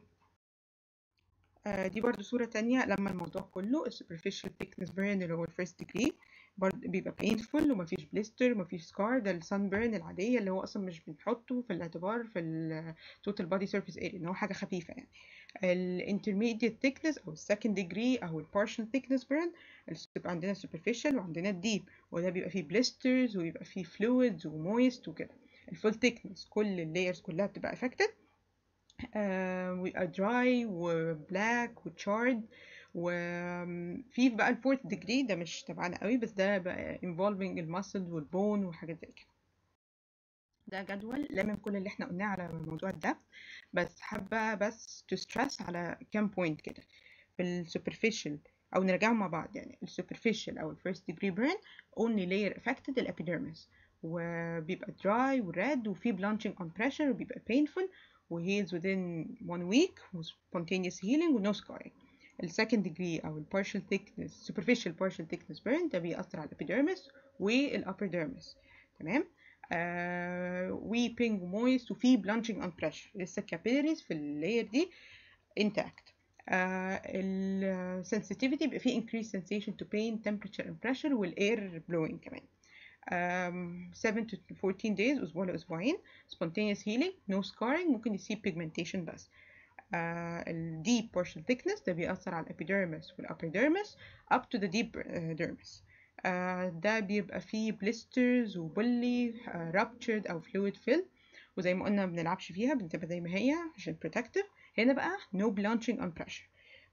دي برضو صورة تانية لما الموضوع كله superficial thickness burn اللي هو الفيرست degree برضو بيبقى painful ومفيش blister ومفيش scar ده السان burn العادية اللي هو أصلا مش بنحطه في الاعتبار في ال total body surface area إن هو حاجة خفيفة يعني ال intermediate thickness أو ال second degree أو ال partial thickness burn بيبقى عندنا superficial وعندنا deep وده بيبقى فيه blisters ويبقى فيه fluids وmoist وكده الفول thickness كل اللايرز كلها بتبقى affected ويبقى dry وبلاك وتشارد وفي بقى الفورث ديجري ده مش تبعنا قوي بس ده بقى involving المسل والبون وحاجات زي كده ده جدول لامم كل اللي احنا قلناه على موضوع الدبث بس حابة بس to stress على كام بوينت كده في السوبرفيشال او نرجعهم مع بعض يعني السوبرفيشال او الفيرست degree burn only layer affected الابيديرمس وبيبقى dry وريد وفي blanching on pressure وبيبقى painful وheals within one week with spontaneous healing و no scarring. ال second degree أو ال partial thickness superficial partial thickness burn ده بيأثر على الابيديرمس وال upper dermis تمام آه weeping moist وفي blanching on pressure لسه capillaries في اللاير دي intact آه ال sensitivity بيبقى فيه increased sensation to pain temperature and pressure وال air blowing كمان um, 7 to 14 days أسبوع لأسبوعين spontaneous healing no scarring ممكن يسيب pigmentation بس uh, ال deep partial thickness ده بيأثر على الابيديرمس والابيديرمس up to the deep uh, dermis uh, ده بيبقى فيه blisters وبولي uh, ruptured أو fluid fill وزي ما قلنا بنلعبش فيها بتبقى زي ما هي عشان protective هنا بقى no blanching on pressure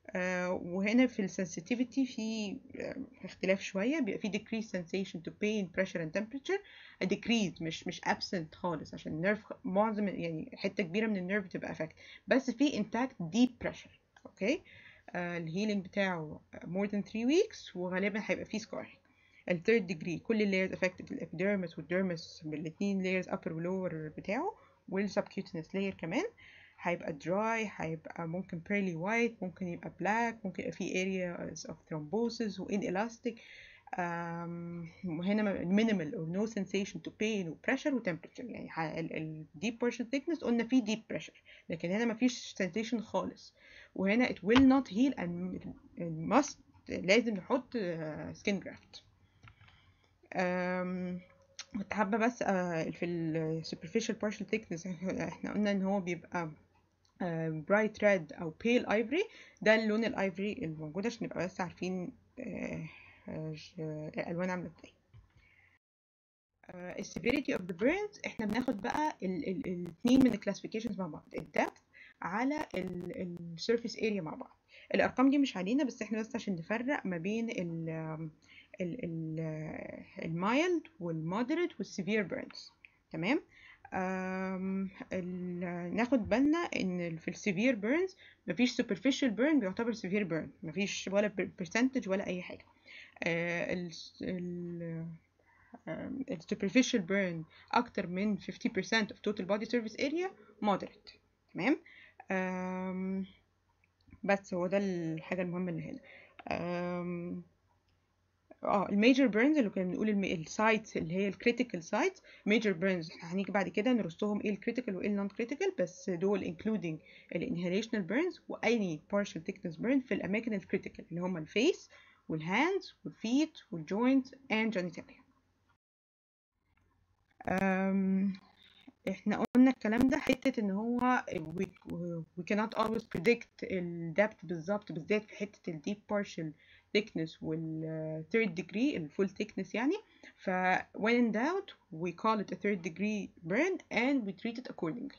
آه وهنا في السنسيتيفيتي في آه اختلاف شويه بيبقى في decreased sensation to pain pressure and temperature a decreased مش مش absent خالص عشان النيرف معظم يعني حته كبيره من النيرف بتبقى affected بس في intact deep pressure اوكي آه الهيلينج بتاعه more than 3 weeks وغالبا هيبقى فيه scarring الثيرد ديجري كل اللايرز affected الابيديرمس والديرمس بالاثنين لايرز upper ولور بتاعه والسبكيوتينس لاير كمان هيبقى dry هيبقى ممكن pearly white ممكن يبقى black ممكن يبقى فيه areas of thrombosis و inelastic وهنا minimal or no sensation to pain و pressure و temperature يعني ال deep portion thickness قلنا فيه deep pressure لكن هنا مفيش sensation خالص وهنا it will not heal and must لازم نحط skin graft كنت حابة بس في ال superficial partial thickness احنا قلنا ان هو بيبقى bright red او pale ivory ده اللون الايفري الموجود عشان نبقى بس عارفين الالوان عاملة ازاي ال severity of the burns احنا بناخد بقى الاثنين من الكلاسيفيكيشنز مع بعض الدبث على ال surface area مع بعض الارقام دي مش علينا بس احنا بس عشان نفرق ما بين ال المايلد والمودريت والسيفير بيرنز تمام ناخد بالنا ان في السيفير بيرنز مفيش superficial بيرن بيعتبر سيفير بيرن مفيش ولا برسنتج ولا اي حاجه السوبرفيشال بيرن اكتر من 50% of total body surface area moderate تمام بس هو ده الحاجه المهمه اللي هنا اه الميجر بيرنز اللي كنا بنقول السايتس اللي هي الكريتيكال سايتس ميجر بيرنز هنيجي بعد كده نرصهم ايه الكريتيكال وايه النون كريتيكال بس دول انكلودينج الانهاليشنال بيرنز واي بارشال ثيكنس بيرن في الاماكن الكريتيكال اللي هم الفيس والهاندز والفيت والجوينت اند جينيتاليا احنا قلنا الكلام ده حتة ان هو we, we cannot always predict الدبت بالظبط بالذات في حتة ال deep partial thickness وال third degree ال full thickness يعني ف when in doubt we call it a third degree burn and we treat it accordingly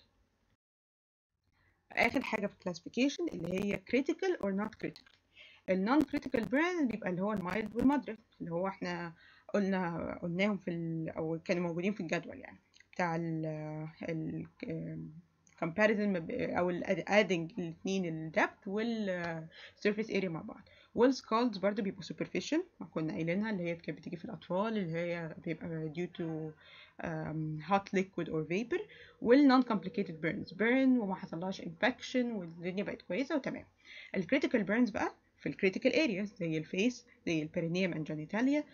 آخر حاجة في classification اللي هي critical or not critical ال non critical burn بيبقى اللي هو المايلد والمودريت اللي هو احنا قلنا قلناهم في ال أو كانوا موجودين في الجدول يعني بتاع ال ال comparison او ال adding الاثنين ال depth وال surface area مع بعض والسكالز برضو بيبقوا superficial ما كنا قايلينها اللي هي كانت بتيجي في الأطفال اللي هي بيبقى due to um, hot liquid or vapor وال non complicated burns burn وما حصلهاش infection والدنيا بقت كويسة وتمام ال critical burns بقى في ال critical areas زي الفيس زي البرينيوم and genitalia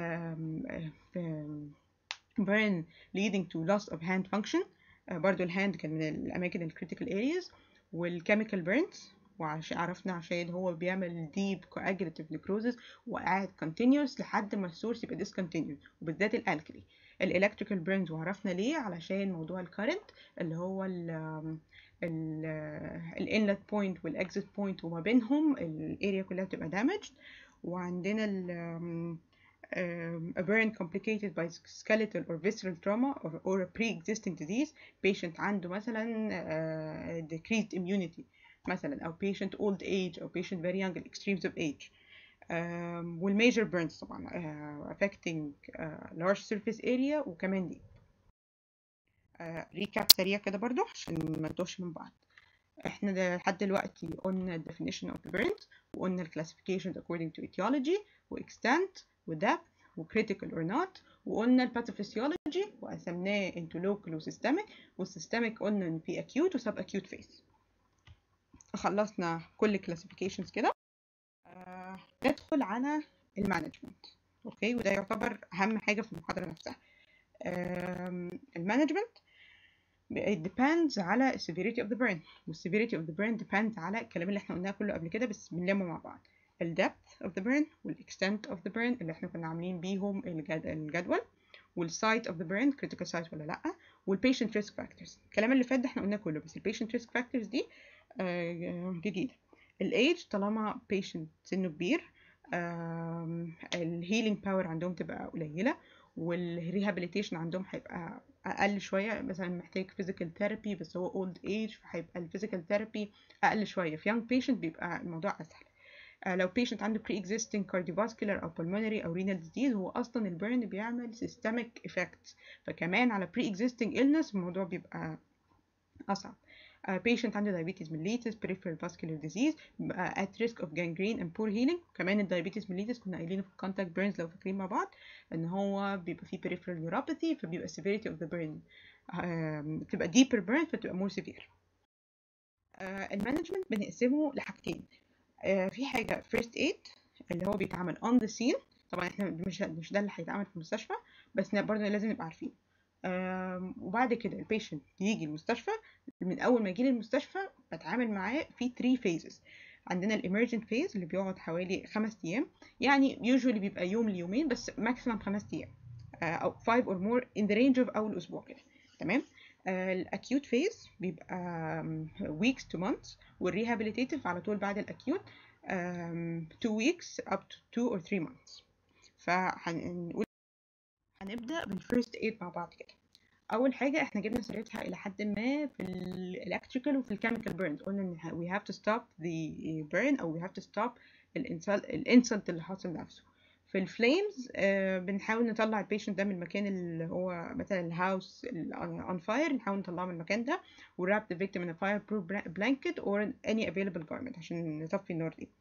um, burn leading to loss of hand function uh, برضو الهاند كان من الأماكن ال critical areas والchemical burns وعشان عرفنا عشان هو بيعمل deep coagulative necrosis وقاعد continuous لحد ما السورس يبقى discontinued وبالذات الالكلي الالكتريكال بيرنز وعرفنا ليه علشان موضوع الكارنت اللي هو ال الانلت بوينت والاكزيت بوينت وما بينهم الاريا كلها بتبقى damaged وعندنا ال a burn complicated by skeletal or visceral trauma or, or a pre-existing disease patient عنده مثلا uh, decreased immunity مثلا أو patient old age أو patient very young extremes of age um, والميجر burns طبعا uh, affecting uh, large surface area وكمان دي ريكاب uh, سريع كده برضو عشان ما نتوهش من بعض احنا ده لحد دلوقتي قلنا definition of the burns وقلنا classifications according to etiology و extent و depth و critical or not وقلنا الباثوفيسيولوجي وقسمناه into local و systemic والسيستميك قلنا ان في acute و sub acute phase خلصنا كل classifications كده آه ندخل على المانجمنت اوكي وده يعتبر اهم حاجه في المحاضره نفسها المانجمنت it depends على severity of the burn وال severity of the burn depends على الكلام اللي احنا قلناه كله قبل كده بس بنلمه مع بعض ال depth of the burn وال extent of the burn اللي احنا كنا عاملين بيهم الجد... الجدول وال site of the burn critical site ولا لأ وال patient risk factors الكلام اللي فات ده احنا قلناه كله بس ال patient risk factors دي آه جديدة الايج طالما patient سنه كبير الهيلينج باور عندهم تبقى قليله والريهابيليتيشن عندهم هيبقى اقل شويه مثلا محتاج فيزيكال ثيرابي بس هو اولد ايج فهيبقى الفيزيكال ثيرابي اقل شويه في يونج بيشنت بيبقى الموضوع اسهل آه لو patient عنده pre-existing cardiovascular أو pulmonary أو renal disease هو أصلا البرن بيعمل systemic effects فكمان على pre-existing illness الموضوع بيبقى أصعب uh, patient عنده diabetes mellitus peripheral vascular disease uh, at risk of gangrene and poor healing كمان الدايابيتس mellitus كنا قايلينه في contact burns لو فاكرين مع بعض ان هو بيبقى فيه peripheral neuropathy فبيبقى severity of the burn uh, بتبقى deeper burn فتبقى more severe uh, المانجمنت بنقسمه لحاجتين uh, في حاجة first aid اللي هو بيتعمل on the scene طبعا احنا مش مش ده اللي هيتعمل في المستشفى بس برضه لازم نبقى عارفين وبعد كده البيشنت يجي المستشفى من اول ما يجي المستشفى بتعامل معاه في 3 phases عندنا الامرجنت فيز اللي بيقعد حوالي خمس ايام يعني usually بيبقى يوم ليومين بس ماكسيمم خمس ايام او 5 or more in the range of اول اسبوع كده تمام الاكيوت فيز بيبقى weeks to months والريهابيليتيف على طول بعد الاكيوت 2 weeks up to 2 or 3 months فهنقول هنبدأ بالفيرست ايد مع بعض كده أول حاجة احنا جبنا سيرتها إلى حد ما في الإلكتريكال وفي الكيميكال بيرنز قلنا إن we have to stop the burn أو we have to stop الانسلت الانسلت اللي حاصل نفسه في الفليمز آه بنحاول نطلع البيشنت ده من المكان اللي هو مثلا الهاوس on fire نحاول نطلعه من المكان ده و wrap the victim in a fireproof blanket or any available garment عشان نطفي النار دي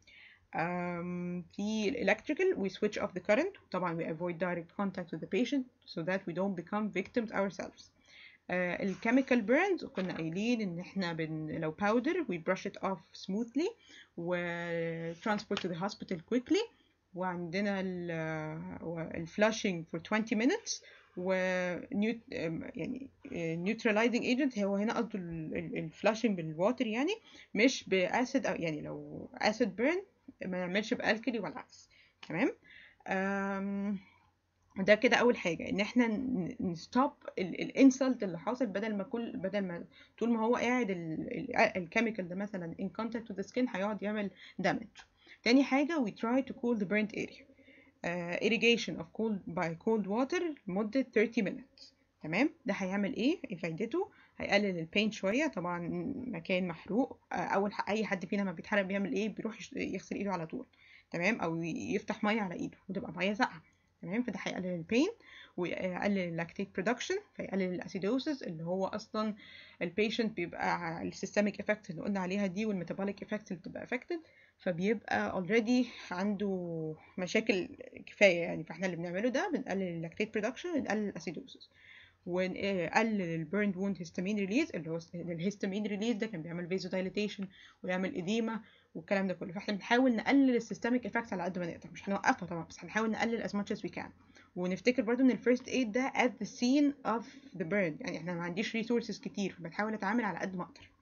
um, في الالكتريكال we switch off the current طبعا we avoid direct contact with the patient so that we don't become victims ourselves uh, الكيميكال burns كنا قايلين ان احنا بن لو powder we brush it off smoothly و transport to the hospital quickly وعندنا ال flushing for 20 minutes و يعني neutralizing agent هو هنا قصده الفلاشنج بالواتر يعني مش باسيد او يعني لو اسيد بيرن ما نعملش بالكلي ولا العكس تمام ده كده اول حاجه ان احنا نستوب الانسلت اللي حاصل بدل ما كل بدل ما طول ما هو قاعد الكيميكال ده مثلا in contact with the skin هيقعد يعمل damage تاني حاجه we try to cool the burnt area uh, irrigation of cold by cold water لمده 30 minutes تمام ده هيعمل ايه ايه فايدته هيقلل البين شويه طبعا مكان محروق اول اي حد فينا ما بيتحرق بيعمل ايه بيروح يغسل ايده على طول تمام او يفتح ميه على ايده وتبقى ميه ساقعه تمام فده هيقلل البين ويقلل اللاكتيت برودكشن فيقلل الاسيدوسس اللي هو اصلا البيشنت بيبقى السيستميك افكت اللي قلنا عليها دي والميتابوليك افكت اللي بتبقى افكتد فبيبقى اوريدي عنده مشاكل كفايه يعني فاحنا اللي بنعمله ده بنقلل اللاكتيت برودكشن ونقلل الاسيدوسس ونقلل البيرند ووند هيستامين ريليز اللي هو الهيستامين ريليز ده كان بيعمل فيزو دايليتيشن ويعمل اديما والكلام ده كله فاحنا بنحاول نقلل السيستميك افكتس على قد ما نقدر مش هنوقفها طبعا بس هنحاول نقلل as much as we can ونفتكر برضو ان الفيرست ايد ده at the scene of the burn يعني احنا ما عنديش resources كتير فبحاول اتعامل على قد ما اقدر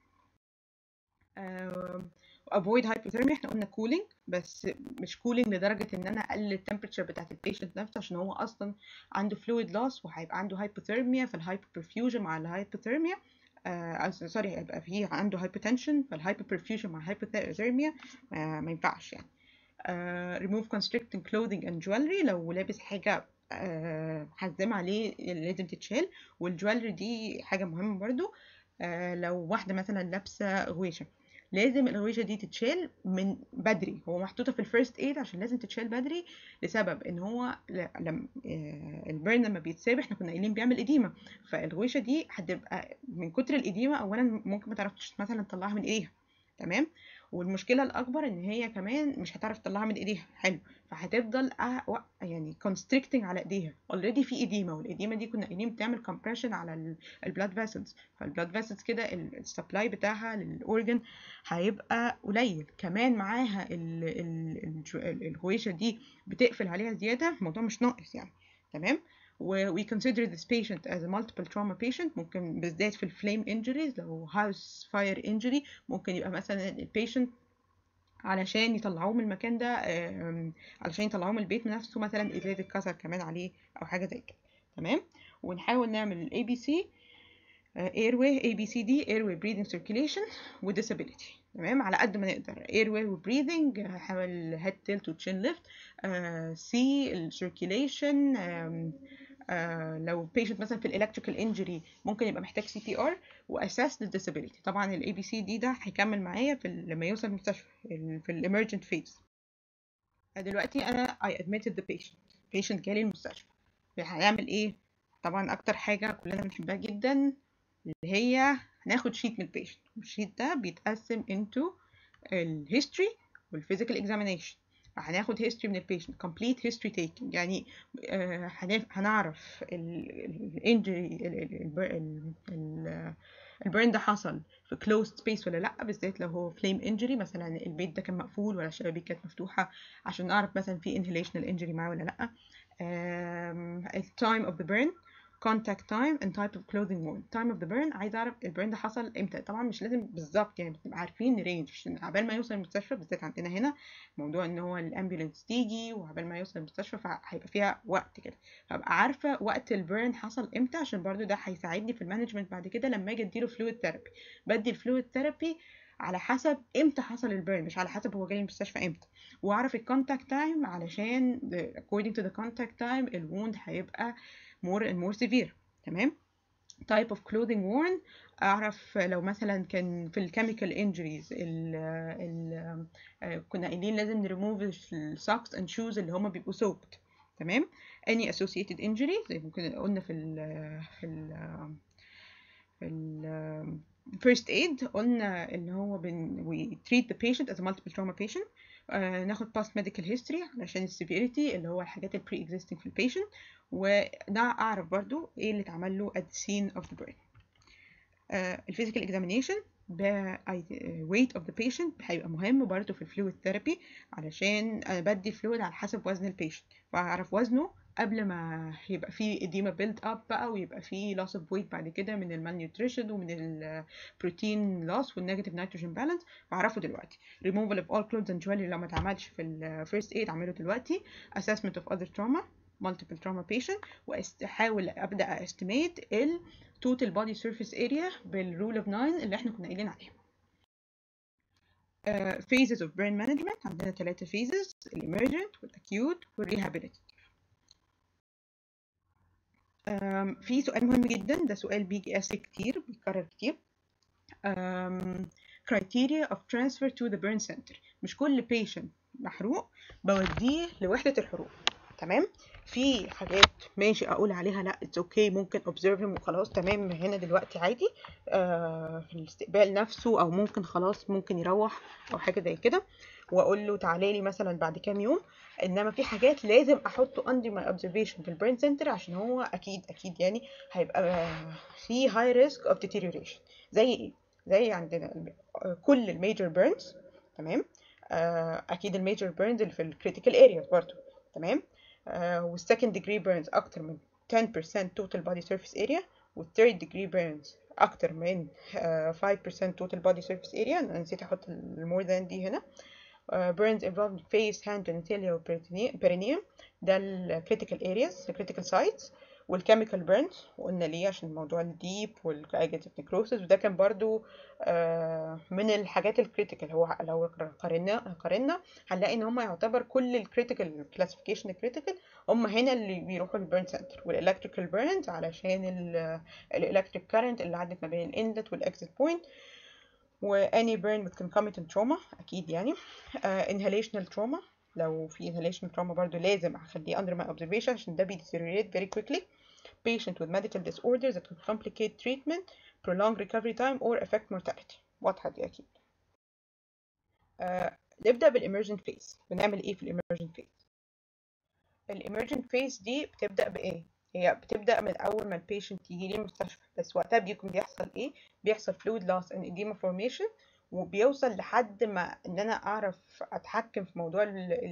uh, avoid hypothermia احنا قلنا cooling بس مش cooling لدرجة ان انا اقلل التمبريتشر بتاعت البيشنت نفسه عشان هو اصلا عنده fluid loss وهيبقى عنده hypothermia فالhyperperfusion مع الهايبوثيرميا آه سوري هيبقى فيه عنده hypertension فالhyperperfusion مع hypothermia آه ما ينفعش يعني آه remove constricting clothing and jewelry لو لابس حاجة آه حزام عليه لازم تتشال والجوالري دي حاجة مهمة برضو آه لو واحدة مثلا لابسة غويشة لازم الغويشه دي تتشال من بدري هو محطوطه في الفيرست ايد عشان لازم تتشال بدري لسبب ان هو لما البرن لما بيتساب احنا كنا قايلين بيعمل اديمه فالغويشه دي هتبقى من كتر الاديمه اولا ممكن ما تعرفش مثلا تطلعها من ايديها تمام والمشكله الاكبر ان هي كمان مش هتعرف تطلعها من ايديها حلو فهتفضل أه يعني constricting على ايديها اوريدي في اديمه والاديمه دي كنا قايلين بتعمل compression على البلاد فيسلز فالبلاد فيسلز كده السبلاي بتاعها للاورجن هيبقى قليل كمان معاها الغويشه دي بتقفل عليها زياده الموضوع مش ناقص يعني تمام و we consider this patient as a multiple trauma patient ممكن بالذات في الفليم injuries لو house fire injury ممكن يبقى مثلا البيشنت علشان يطلعوه من المكان ده علشان يطلعوه من البيت نفسه مثلا ازاز اتكسر كمان عليه او حاجه زي كده تمام ونحاول نعمل الاي بي سي airway ABCD airway breathing circulation و disability تمام على قد ما نقدر airway و breathing حاول head tilt و chin lift آه C ال circulation آم، آه لو patient مثلا في electrical injury ممكن يبقى محتاج CPR و assess the disability طبعا ال ABCD ده هيكمل معايا في ال- لما يوصل المستشفى ال- في ال emergent phase دلوقتي انا I admitted the patient patient جالي المستشفى هنعمل ايه طبعا اكتر حاجة كلنا بنحبها جدا اللي هي هناخد شيت من البيشنت والشيت ده بيتقسم into الهيستوري والفيزيكال اكزامينيشن هناخد هيستوري من البيشنت complete history taking يعني آه، هنف- هنعرف الانجري البرن ده حصل في closed space ولا لا بالذات لو هو flame injury مثلا البيت ده كان مقفول ولا الشبابيك كانت مفتوحة عشان نعرف مثلا في inhalational injury معاه ولا لا um, time of the burn contact time and type of clothing worn time of the burn عايز اعرف البرن ده حصل امتى طبعا مش لازم بالظبط يعني بنبقى عارفين رينج عشان عبال ما يوصل المستشفى بالذات عندنا هنا موضوع ان هو الامبولانس تيجي وعبال ما يوصل المستشفى فهيبقى فيها وقت كده فابقى عارفه وقت البرن حصل امتى عشان برضو ده هيساعدني في المانجمنت بعد كده لما اجي اديله فلويد ثيرابي بدي الفلويد ثيرابي على حسب امتى حصل البرن مش على حسب هو جاي المستشفى امتى واعرف الكونتاكت تايم علشان the- according to the contact time الووند هيبقى more and more severe تمام type of clothing worn اعرف لو مثلا كان في الكيميكال injuries ال ال آه، كنا قايلين لازم نريموف السوكس and shoes اللي هما بيبقوا soaked تمام any associated injury زي ممكن قلنا في ال في ال في ال first aid قلنا ان هو بن we treat the patient as a multiple trauma patient آه ناخد past medical history علشان ال severity اللي هو الحاجات ال pre-existing في ال patient وده اعرف برضو ايه اللي اتعمل له at the scene of the burn آه ال physical examination ب weight of the patient هيبقى مهم برضو في الفلويد ثيرابي علشان انا بدي فلويد على حسب وزن البيشنت فاعرف وزنه قبل ما يبقى فيه edema build up بقى ويبقى فيه loss of weight بعد كده من ال malnutrition ومن ال protein loss وال negative nitrogen balance بعرفه دلوقتي removal of all clothes and jewelry لو ما اتعملش في ال first aid اعمله دلوقتي assessment of other trauma multiple trauma patient واحاول ابدا estimate ال total body surface area بالرول of 9 اللي احنا كنا قايلين عليها uh, phases of brain management عندنا ثلاثة phases emergent والacute والrehabilitative um, في سؤال مهم جدا ده سؤال بيجي اسي كتير بيتكرر كتير um, criteria of transfer to the burn center مش كل patient محروق بوديه لوحدة الحروق تمام في حاجات ماشي اقول عليها لا اتس اوكي okay, ممكن observe him وخلاص تمام هنا دلوقتي عادي آه في الاستقبال نفسه او ممكن خلاص ممكن يروح او حاجه زي كده واقول له تعالى لي مثلا بعد كام يوم انما في حاجات لازم احطه under my observation في البرين سنتر عشان هو اكيد اكيد يعني هيبقى في high risk of deterioration زي ايه زي عندنا كل الميجر بيرنز تمام آه اكيد الميجر بيرنز اللي في الكريتيكال ارياز برضو تمام والسكند ديجري بيرنز اكتر من 10% total body surface area والثيرد degree burns اكتر من uh, 5% total body surface area انا نسيت احط المور than دي هنا uh, burns involving face hand genitalia و perineum ده ال critical areas ال critical sites والchemical burns وقلنا ليه عشان موضوع الديب والaggressive necrosis وده كان برضو آه من الحاجات الكريتيكال هو لو قارنا قارنا هنلاقي ان هم يعتبر كل الكريتيكال كلاسيفيكيشن الكريتيكال هم هنا اللي بيروحوا للبيرن سنتر والالكتريكال بيرنز علشان الالكتريك كارنت اللي عدت ما بين الانلت والاكزيت بوينت واني بيرن with concomitant trauma اكيد يعني uh, inhalational trauma لو في inhalational trauma برضو لازم اخليه under my observation عشان ده بي deteriorate very quickly patient with medical disorders that could complicate treatment prolong recovery time or affect mortality واضحة دي أكيد uh, نبدأ بالemergent phase بنعمل إيه في emergent phase emergent phase دي بتبدأ بإيه هي بتبدأ من أول ما البيشنت يجي لي المستشفى بس وقتها بيكون بيحصل إيه بيحصل fluid loss and edema formation وبيوصل لحد ما ان انا اعرف اتحكم في موضوع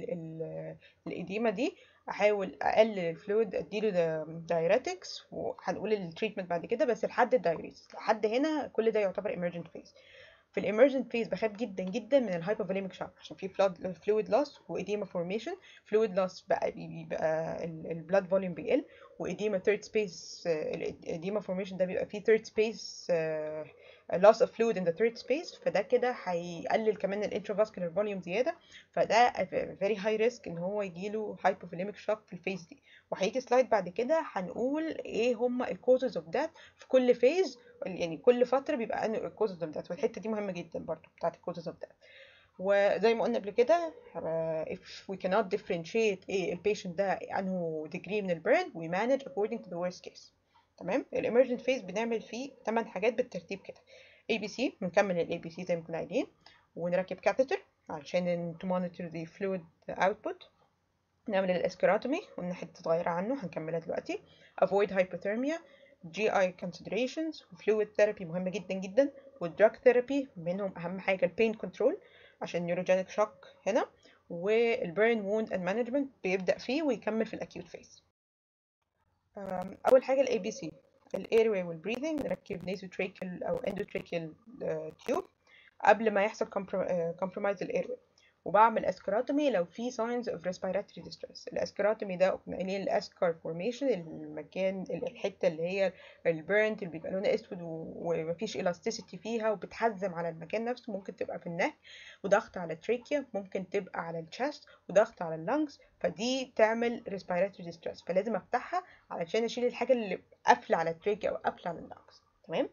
الاديمه دي احاول اقلل الفلويد اديله دايريتكس وهنقول التريتمنت بعد كده بس لحد الدايريز لحد هنا كل ده يعتبر emergent phase في الامرجنت فيز بخاف جدا جدا من الهايبوفوليميك شوك عشان في فلويد لوس واديما فورميشن فلويد لوس بقى بيبقى البلاد فوليوم بيقل وإديما third space الإديما formation ده بيبقى فيه third space آه، loss of fluid in the third space فده كده هيقلل كمان ال intravascular volume زيادة فده a very high risk إن هو يجيله hypovolemic shock في الفيز دي وهيجي سلايد بعد كده هنقول إيه هما ال causes of death في كل فيز يعني كل فترة بيبقى أنه ال causes of death والحتة دي مهمة جدا برضو بتاعت ال causes of death وزي ما قلنا قبل كده آه، if we cannot differentiate ايه البيشنت ده انه degree من البرد we manage according to the worst case تمام emergent phase بنعمل فيه 8 حاجات بالترتيب كده ABC بنكمل ال ABC زي ما كنا قايلين ونركب catheter علشان to monitor the fluid output نعمل الاسكيراتومي قلنا حتة صغيرة عنه هنكملها دلوقتي avoid hypothermia GI considerations وفلويد ثيرابي مهمة جدا جدا والدراج ثيرابي منهم أهم حاجة البين كنترول عشان نيوروجينيك شوك هنا والبيرن ووند اند مانجمنت بيبدأ فيه ويكمل في الأكيوت فيز أول حاجة ال ABC ال airway وال breathing نركب nasotracheal أو endotracheal تيوب قبل ما يحصل compromise ال airway وبعمل اسكراتومي لو في signs of respiratory distress الاسكراتومي ده قلنا عليه الاسكار فورميشن المكان الحته اللي هي البيرنت اللي بيبقى لونها اسود و- ومفيش elasticity فيها وبتحزم على المكان نفسه ممكن تبقى في النك وضغط على التريكيا ممكن تبقى على الشست وضغط على اللنجز فدي تعمل respiratory distress فلازم افتحها علشان اشيل الحاجه اللي قافله على التريكيا او قافله على اللنجز تمام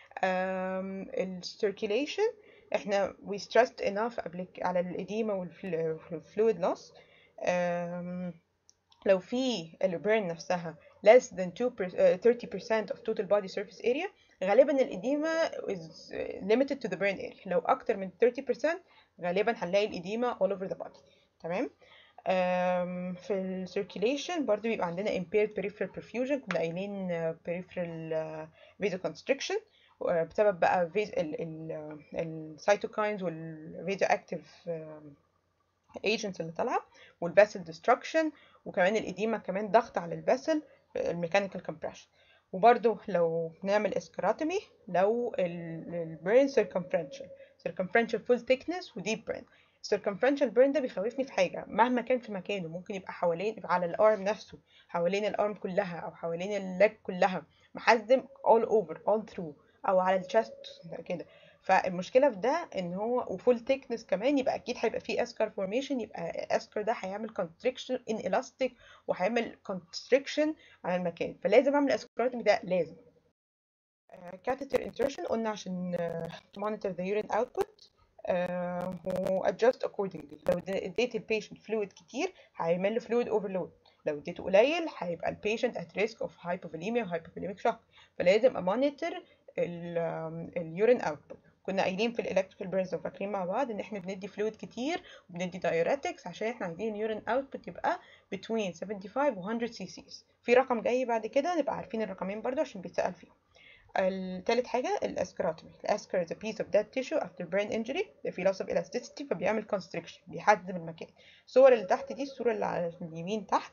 السيركيليشن احنا we stressed enough قبل ك- على الإديمة والفلويد loss أم، لو في البرن نفسها less than 2 30% of total body surface area غالبا الإديمة is limited to the burn area لو أكتر من 30% غالبا هنلاقي الإديمة all over the body تمام أم، في ال circulation برضو بيبقى عندنا impaired peripheral perfusion كنا قايلين آه، peripheral آه، vasoconstriction آه، بسبب بقى فيز ال ال السيتوكاينز والفيزو اكتيف ايجنتس اللي طالعه والفاسل ديستركشن وكمان الاديمه كمان ضغط على الفاسل الميكانيكال كومبريشن وبرده لو نعمل اسكراتومي لو البرين سيركمفرنشال سيركمفرنشال فول ثيكنس وديب برين السيركمفرنشال برين ده بيخوفني في حاجه مهما كان في مكانه ممكن يبقى حوالين على الارم نفسه حوالين الارم كلها او حوالين الليج كلها محزم all over all through او على الشست كده فالمشكله في ده ان هو وفول thickness كمان يبقى اكيد هيبقى فيه اسكار فورميشن يبقى اسكار ده هيعمل constriction in elastic وهيعمل constriction على المكان فلازم اعمل اسكاراتومي ده لازم catheter insertion قلنا عشان آه، to monitor the urine output آه، و adjust accordingly لو اد- اديت البيشنت fluid كتير هيعمل له fluid overload لو اديته قليل هيبقى البيشنت at risk of hypovolemia و hypovolemic shock فلازم امونيتور اليورين اوتبوت كنا قايلين في الالكتريكال بيرنز لو فاكرين مع بعض ان احنا بندي فلويد كتير وبندي دايوريتكس عشان احنا عايزين اليورين اوتبوت يبقى between 75 و 100 سي سي في رقم جاي بعد كده نبقى عارفين الرقمين برضو عشان بيتسأل فيهم التالت حاجة الاسكراتومي الاسكر is a piece of dead tissue after brain injury في loss of elasticity فبيعمل constriction بيحزم المكان الصور اللي تحت دي الصورة اللي على اليمين تحت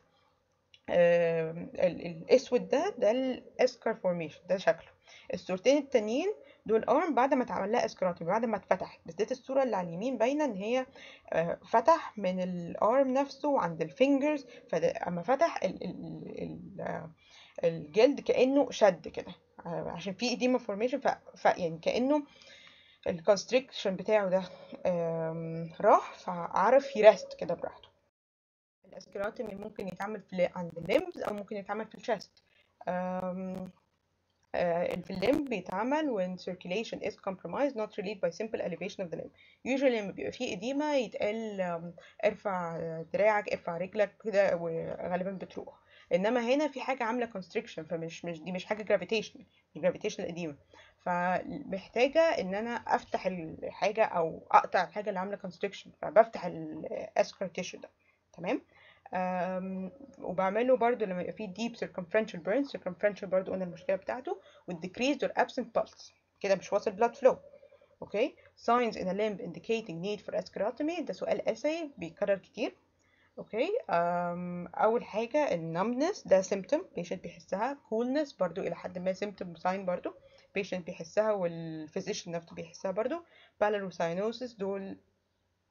آم، ال- الاسود ده ده الاسكار فورميشن ده شكله الصورتين التانيين دول ارم بعد ما اتعمل لها اسكراتومي بعد ما اتفتحت بالذات الصوره اللي على اليمين باينه ان هي آه، فتح من الارم نفسه عند الفينجرز فاما فتح ال ال ال آه، الجلد كانه شد كده آه، عشان في اديما فورميشن ف ف- يعني كانه الكونستريكشن بتاعه ده آم، راح فعرف يرست كده براحته الاسكراتومي ممكن يتعمل في عند الليمبز او ممكن يتعمل في الشست أم، آه، في الليمب بيتعمل when circulation is compromised not relieved by simple elevation of the limb usually لما بيبقى فيه إديمة يتقال أم، ارفع دراعك ارفع رجلك كده وغالبا بتروح انما هنا في حاجة عاملة constriction فمش مش دي مش حاجة gravitational مش gravitational إديمة فمحتاجة ان انا افتح الحاجة او اقطع الحاجة اللي عاملة constriction فبفتح الاسكر tissue ده تمام أم، وبعمله برضو لما يبقى فيه deep circumferential burn circumferential برضو قلنا المشكلة بتاعته with decreased or absent pulse كده مش واصل blood flow اوكي signs in a limb indicating need for ascarotomy ده سؤال essay بيتكرر كتير اوكي أم، اول حاجة ال numbness ده symptom patient بيحسها coolness برضو الى حد ما symptom sign برضو patient بيحسها والphysician نفسه بيحسها برضو pallor cyanosis دول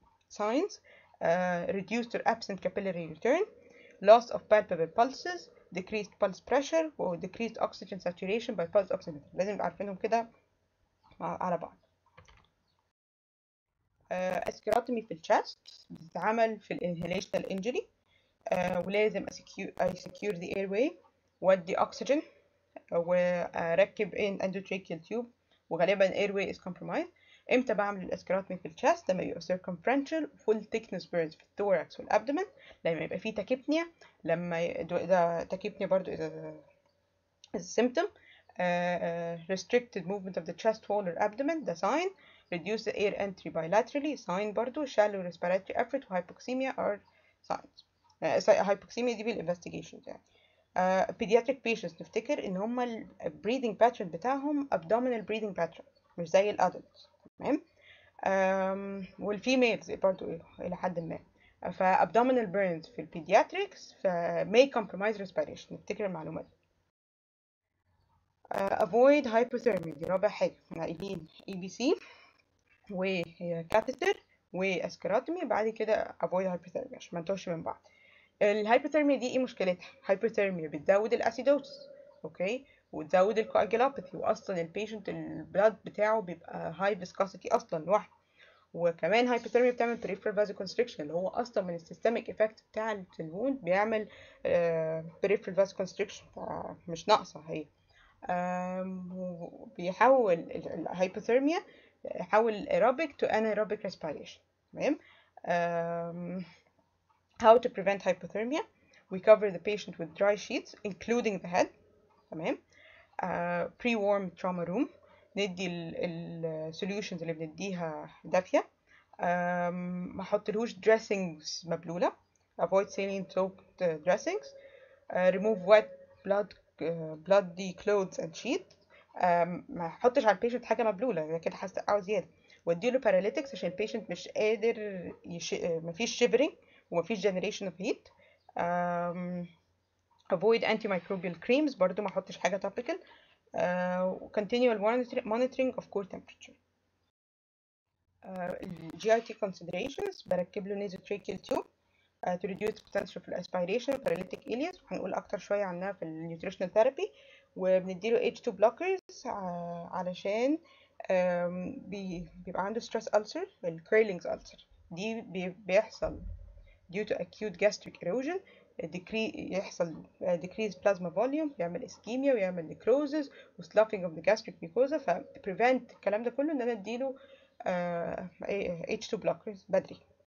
signs uh, reduced or absent capillary return loss of palpable pulses decreased pulse pressure و decreased oxygen saturation by pulse oximeter لازم نبقى عارفينهم كده على بعض اسكيراتومي في الشست بتتعمل في الانهيليشنال انجري ولازم اسكيور ذا اير واي وادي اكسجين واركب ان endotracheal tube وغالبا الاير واي از compromised امتى بعمل الاسكيراتومي في الشست لما يبقى circumferential full thickness burns في الثوركس والابدومن لما يبقى فيه تاكيبنيا لما ي... ده تاكيبنيا برضو is a symptom uh, uh, restricted movement of the chest wall or abdomen ده sign reduce the air entry bilaterally sign برضو shallow respiratory effort و hypoxemia are signs uh, hypoxemia دي بالinvestigations يعني uh, pediatric patients نفتكر ان هما ال breathing pattern بتاعهم abdominal breathing pattern مش زي الادلتس تمام um, والفيميلز برضو الى حد ما ف abdominal burns في البيدياتريكس ف may compromise respiration نفتكر المعلومات دي uh, avoid hypothermia دي رابع حاجة احنا قايلين EBC وكاتيتر واسكيراتومي بعد كده avoid hypothermia عشان ما نتوهش من بعض الهايبوثيرميا دي ايه مشكلتها هايبوثيرميا بتزود الاسيدوز اوكي وتزود الكواجيلوباثي واصلا البيشنت البلاد بتاعه بيبقى هاي فيسكوسيتي اصلا لوحده وكمان هايبوثيرميا بتعمل peripheral vasoconstriction اللي هو اصلا من السيستميك افكت بتاع الوند بيعمل uh, peripheral vasoconstriction مش ناقصه هي بيحول الهايبوثيرميا يحول aerobic to anaerobic respiration تمام um, how to prevent hypothermia we cover the patient with dry sheets including the head تمام uh, pre-warm trauma room ندي ال solutions اللي بنديها دافية um, ما احطلهوش dressings مبلولة avoid saline soaked dressings uh, remove wet blood uh, bloody clothes and sheets ما احطش على البيشنت حاجه مبلوله ده كده هستقعه زياده واديله باراليتكس عشان البيشنت مش قادر يش... مفيش شيفرنج ومفيش جنريشن اوف هيت avoid antimicrobial creams برضو ما احطش حاجه topical uh, continual monitoring of core temperature uh, GIT considerations بركب له nasotracheal tube uh, to reduce potential for aspiration paralytic ileus وهنقول اكتر شويه عنها في النيوتريشنال ثيرابي وبنديله H2 blockers علشان بيبقى عنده stress ulcer الكيرلينجز ulcer دي بيحصل due to acute gastric erosion يحصل decrease plasma volume يعمل ischemia ويعمل necrosis و sloughing of the gastric mucosa ف prevent الكلام ده كله ان انا اديله H2 blockers بدري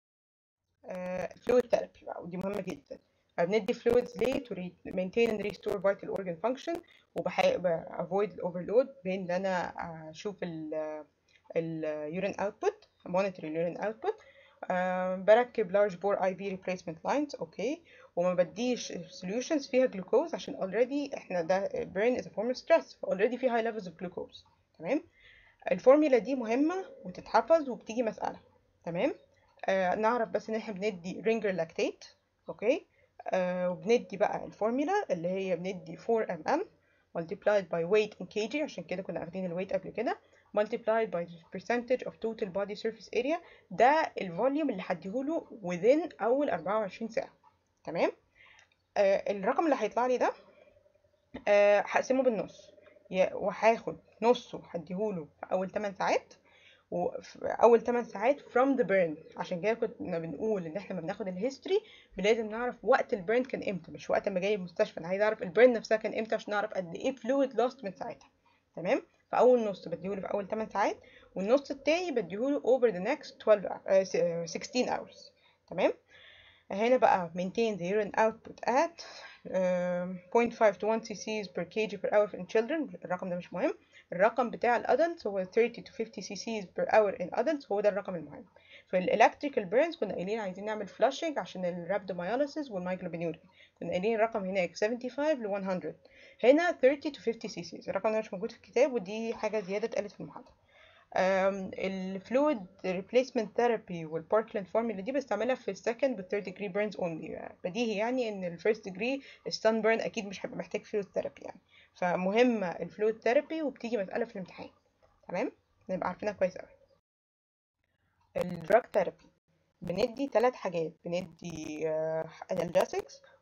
fluid therapy بقى ودي مهمة جدا بندي fluids ليه to maintain and restore vital organ function وبحاول avoid overload بين ان انا اشوف ال urine output monitor urine output أه بركب large bore IV replacement lines اوكي وما بديش solutions فيها glucose عشان already احنا ده brain is a form of stress already في high levels of glucose تمام الفورميلا دي مهمة وتتحفظ وبتيجي مسألة تمام آه نعرف بس ان احنا بندي رينجر لاكتيت اوكي آه وبندي بقى الفورميلا اللي هي بندي 4 ام ام multiplied by weight in kg عشان كده كنا واخدين الويت قبل كده multiplied by the percentage of total body surface area ده الفوليوم اللي هديهوله within اول 24 ساعة تمام آه الرقم اللي هيطلع لي ده آه هقسمه بالنص وهاخد نصه هديهوله في اول 8 ساعات وفي اول 8 ساعات from the burn عشان كده كنا بنقول ان احنا لما بناخد الهيستوري لازم نعرف وقت البرن كان امتى مش وقت ما جاي المستشفى انا عايز اعرف البرن نفسها كان امتى عشان اعرف قد ايه فلويد لوست من ساعتها تمام فاول نص بديهوله في اول 8 ساعات والنص التاني بديهوله over the next 12 uh, 16 hours تمام هنا بقى maintain the urine output at uh, 0.5 to 1 cc's per kg per hour in children الرقم ده مش مهم الرقم بتاع الادلتس هو 30 to 50 cc's per hour in adults هو ده الرقم المهم في الالكتريكال بيرنز كنا قايلين عايزين نعمل فلاشنج عشان الرابدومياليسيس والمايجلوبينوريا كنا قايلين الرقم هناك 75 ل 100 هنا 30 to 50 cc's الرقم ده مش موجود في الكتاب ودي حاجه زياده اتقالت في المحاضره الفلويد ريبليسمنت ثيرابي والباركلاند فورمولا دي بستعملها في السكند والثيرد ديجري بيرنز اونلي بديهي يعني ان الفيرست ديجري الستان بيرن اكيد مش هيبقى محتاج فلويد ثيرابي يعني فمهمه الفلويد ثيرابي وبتيجي مساله في الامتحان تمام نبقى عارفينها كويس قوي الدراج ثيرابي بندي ثلاث حاجات بندي انالجيسكس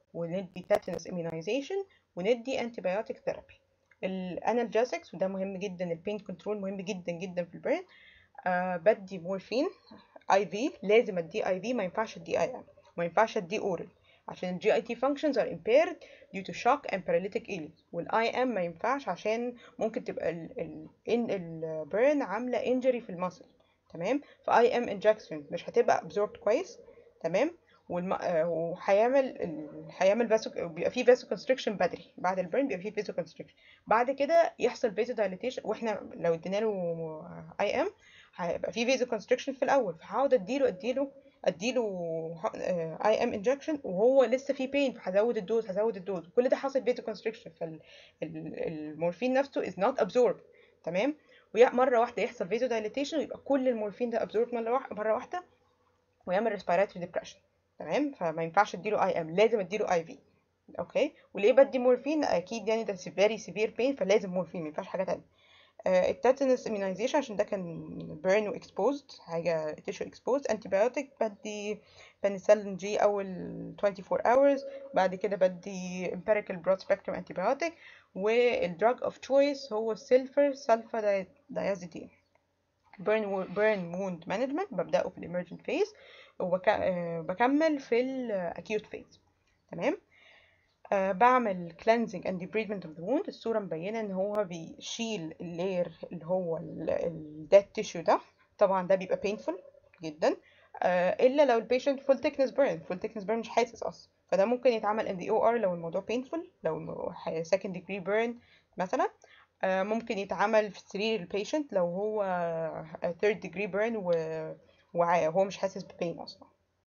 وندي تاتنس immunization وندي antibiotic therapy الانالجيسكس وده مهم جدا البين كنترول مهم جدا جدا في البرين آه بدي مورفين اي في لازم ادي اي في ما ينفعش ادي اي ام ما ينفعش ادي اورال عشان الجي اي تي functions are impaired due to shock and paralytic illness والاي ام ما ينفعش عشان ممكن تبقى ال ال in البرن عامله injury في المسل تمام فاي ام انجكشن مش هتبقى absorbed كويس تمام والم... آه، وهيعمل ال- هيعمل فاسو بيبقى فيه فاسو كونستريكشن بدري بعد البرن بيبقى فيه فاسو كونستريكشن بعد كده يحصل فاسو دايليتيشن واحنا لو ادينا له اي ام هيبقى فيه فاسو كونستريكشن في الاول فهقعد اديله اديله اديله اي ام انجكشن وهو لسه في بين فهزود الدوز هزود الدوز كل ده حاصل فاسو كونستريكشن فالمورفين نفسه is not absorbed تمام ويا مره واحده يحصل فاسو دايليتيشن ويبقى كل المورفين ده absorbed مره واحده مره واحده ويعمل respiratory depression تمام فما ينفعش اديله اي ام لازم اديله اي في اوكي وليه بدي مورفين اكيد يعني ده very severe pain فلازم مورفين ما ينفعش حاجه تانية آه، التاتنس immunization عشان ده كان burn و exposed حاجة tissue exposed antibiotic بدي penicillin G أول 24 hours بعد كده بدي empirical broad spectrum antibiotic والدراج of choice هو silver sulfa diazidine burn wo- burn wound management ببدأه في ال emergent phase وبكمل في ال acute phase تمام آه بعمل cleansing and debridement of the wound الصورة مبينة ان هو بيشيل اللير اللي هو ال ال dead tissue ده طبعا ده بيبقى painful جدا آه الا لو البيشنت full thickness burn full thickness burn مش حاسس اصلا فده ممكن يتعمل in the OR لو الموضوع painful لو الم- ح- second degree burn مثلا آه ممكن يتعمل في سرير البيشنت لو هو آه، third degree burn و- وهو مش حاسس ببين اصلا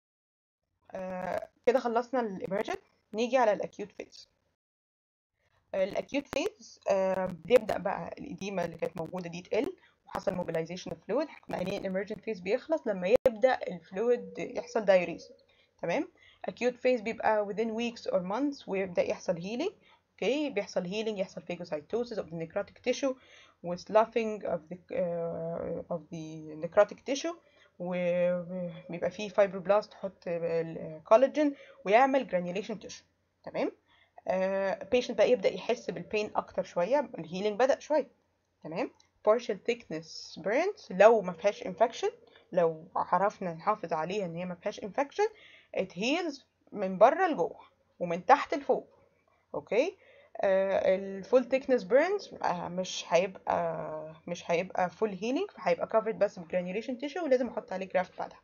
آه كده خلصنا الايمرجنت نيجي على الاكيوت فيز الاكيوت فيز بيبدا بقى الاديمه اللي كانت موجوده دي تقل وحصل موبيلايزيشن اوف فلويد احنا قايلين الامرجنت فيز بيخلص لما يبدا الفلويد يحصل دايوريز تمام acute phase بيبقى within weeks or months ويبدا يحصل healing اوكي بيحصل healing يحصل phagocytosis of the necrotic tissue و sloughing of the uh, of the necrotic tissue وبيبقى فيه fibroblast تحط الكولاجين ويعمل granulation tissue تمام البيشنت بقى يبدأ يحس بالبين أكتر شوية الهيلينج بدأ شوية تمام partial thickness burns لو ما فيهاش infection لو عرفنا نحافظ عليها ان هي ما فيهاش infection it heals من بره لجوه ومن تحت لفوق اوكي الفول thickness burns آه، مش هيبقى مش هيبقى full healing فهيبقى covered بس بجرانيوليشن tissue ولازم احط عليه graft بعدها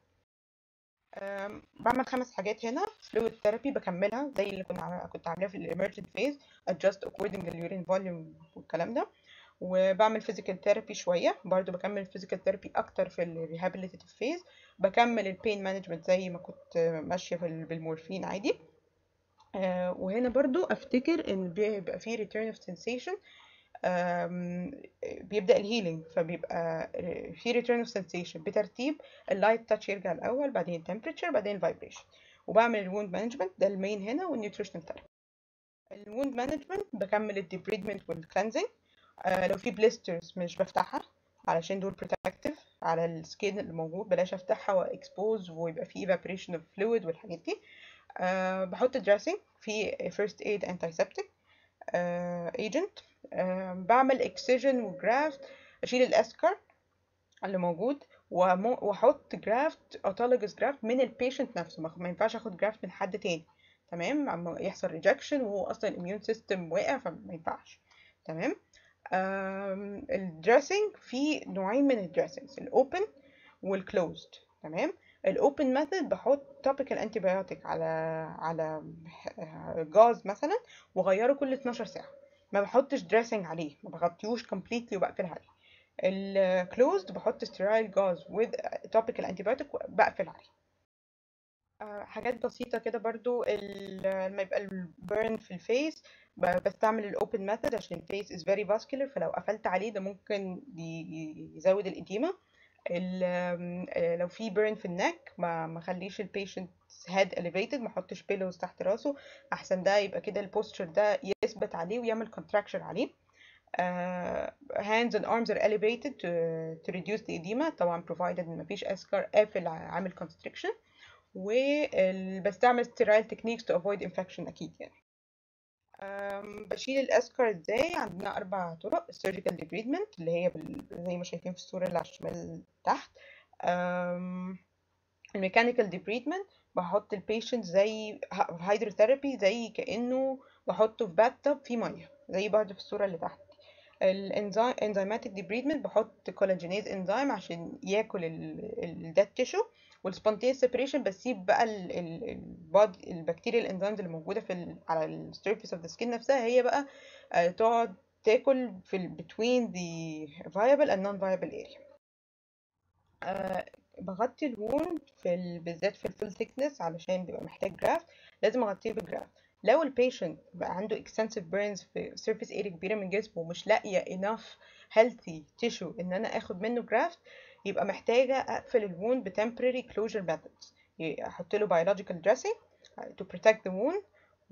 أم، بعمل خمس حاجات هنا fluid therapy بكملها زي اللي كنا عامل- كنت عاملاها في ال emergent phase adjust according to urine volume والكلام ده وبعمل physical therapy شوية برضو بكمل physical therapy أكتر في ال rehabilitative phase بكمل ال pain management زي ما كنت ماشية في ال- بالمورفين عادي آه، وهنا برضو أفتكر إن بيبقى فيه return of sensation آم، بيبدأ الهيلينج فبيبقى في return of sensation بترتيب اللايت تاتش يرجع الأول بعدين temperature بعدين vibration وبعمل الwound management ده المين هنا والنيوتريشنال ثيرابي الwound management بكمل الديبريدمنت والكلانزنج آه لو في blisters مش بفتحها علشان دول protective على السكين اللي موجود بلاش افتحها واكسبوز ويبقى في evaporation of fluid والحاجات دي آه بحط dressing في first aid antiseptic آه agent آه بعمل excision وجرافت اشيل الاسكر اللي موجود ومو- واحط جرافت autologous جرافت من البيشنت نفسه ما ما ينفعش اخد جرافت من حد تاني تمام عم يحصل ريجكشن وهو اصلا الاميون سيستم واقع فما ينفعش تمام الدريسنج في نوعين من الدريسنجز الاوبن والكلوزد تمام الاوبن ميثود بحط توبيكال انتيبيوتيك على على جاز مثلا واغيره كل 12 ساعه ما بحطش دريسنج عليه ما بغطيهوش كومبليتلي وبقفل عليه الكلوزد بحط ستيرايل جاز with topical antibiotic وبقفل عليه آه، حاجات بسيطة كده برضو ال- لما يبقى البرن في الفيس ب- بستعمل الاوبن ميثود عشان الفيس is very vascular فلو قفلت عليه ده ممكن ي- يزود الإديمة ال- آم، آه، لو في burn في النك ما ما خليش البيشنت head elevated ما احطش pillows تحت راسه احسن ده يبقى كده البوستشر ده يثبت عليه ويعمل contraction عليه uh, hands and arms are elevated to, to reduce the edema طبعا provided ان مفيش اسكر قافل ع- عامل constriction وبستعمل sterile techniques to avoid infection أكيد يعني أم، بشيل الاسكر ازاي عندنا اربع طرق السيرجيكال ديبريدمنت اللي هي بال... زي ما شايفين في الصوره اللي على الشمال تحت الميكانيكال ديبريدمنت بحط البيشنت زي هيدروثيرابي زي كانه بحطه في بات توب فيه ميه زي برضه في الصوره اللي تحت الانزيماتيك ديبريدمنت بحط كولاجينيز انزيم عشان ياكل الديد تيشو والسبونتينيوس سيبريشن بسيب بقى الباد البكتيريا الانزيمز اللي موجوده في ال على السيرفيس اوف ذا سكين نفسها هي بقى آه، تقعد تاكل في ال between the viable and non viable area آه، بغطي الووند في ال... بالذات في الفول thickness علشان بيبقى محتاج جرافت لازم اغطيه بجرافت لو البيشنت بقى عنده extensive burns في surface area كبيرة من جسمه ومش لاقية enough healthy tissue ان انا اخد منه جرافت يبقى محتاجة اقفل الووند ب temporary closure methods احط له biological dressing to protect the wound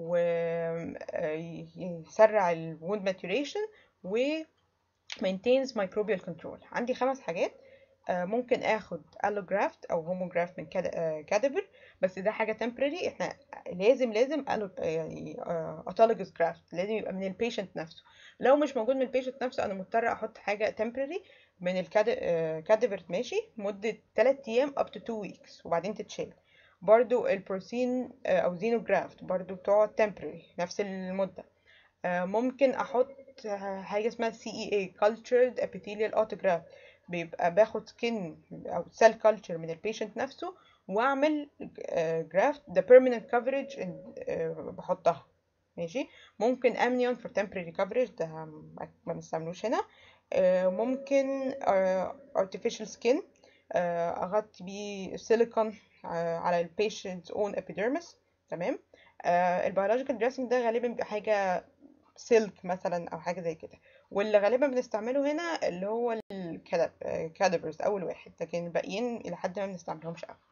ويسرع ال wound maturation و maintains microbial control عندي خمس حاجات آه، ممكن اخد allograft او homograft من كادفر بس ده حاجه temporary احنا لازم لازم allo- يعني آه، autologous graft لازم يبقى من البيشنت نفسه لو مش موجود من البيشنت نفسه انا مضطر احط حاجه temporary من الكادفر ماشي مده 3 ايام up to 2 weeks وبعدين تتشال برضو البروسين آه، او زينوجرافت برضو بتقعد temporary نفس المده آه، ممكن احط آه، حاجه اسمها CEA Cultured Epithelial Autograft بيبقى باخد سكين او سيل كلتشر من البيشنت نفسه واعمل جرافت ده بيرمننت كفرج بحطها ماشي ممكن امنيون فور temporary coverage ده ما ما بنستعملوش هنا آه، ممكن آه، artificial skin آه، اغطي بيه سيليكون على البيشنت's own epidermis تمام البيولوجيكال دريسنج ده غالبا بيبقى حاجه سلك مثلا او حاجه زي كده واللي غالبا بنستعمله هنا اللي هو الكادفرز اول واحد لكن الباقيين الى حد ما بنستعملهمش قوي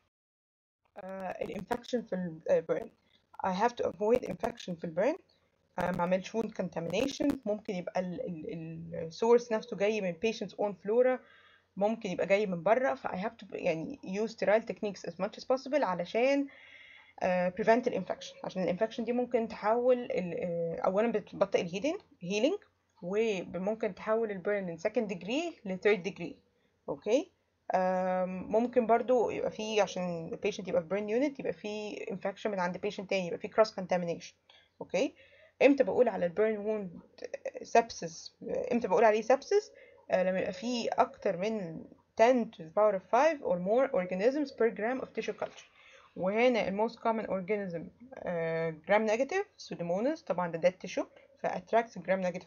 الانفكشن في البرن I have to avoid infection في البرن ما اعملش wound contamination ممكن يبقى السورس نفسه جاي من patient's own flora ممكن يبقى جاي من بره ف I have to يعني use sterile techniques as much as possible علشان uh, prevent الانفكشن عشان الانفكشن دي ممكن تحول ال- آه، اولا بتبطئ الهيلينج هيلينج وممكن تحول البرن من second degree ل third degree اوكي آم، ممكن برضو يبقى في عشان البيشنت يبقى في burn unit يبقى في infection من عند patient تاني يبقى في cross contamination اوكي امتى بقول على البرن ووند sepsis امتى بقول عليه sepsis آه، لما يبقى في اكتر من 10 to the power of 5 or more organisms per gram of tissue culture وهنا ال most common organism آه، gram negative pseudomonas طبعا ده dead tissue ف attracts gram negative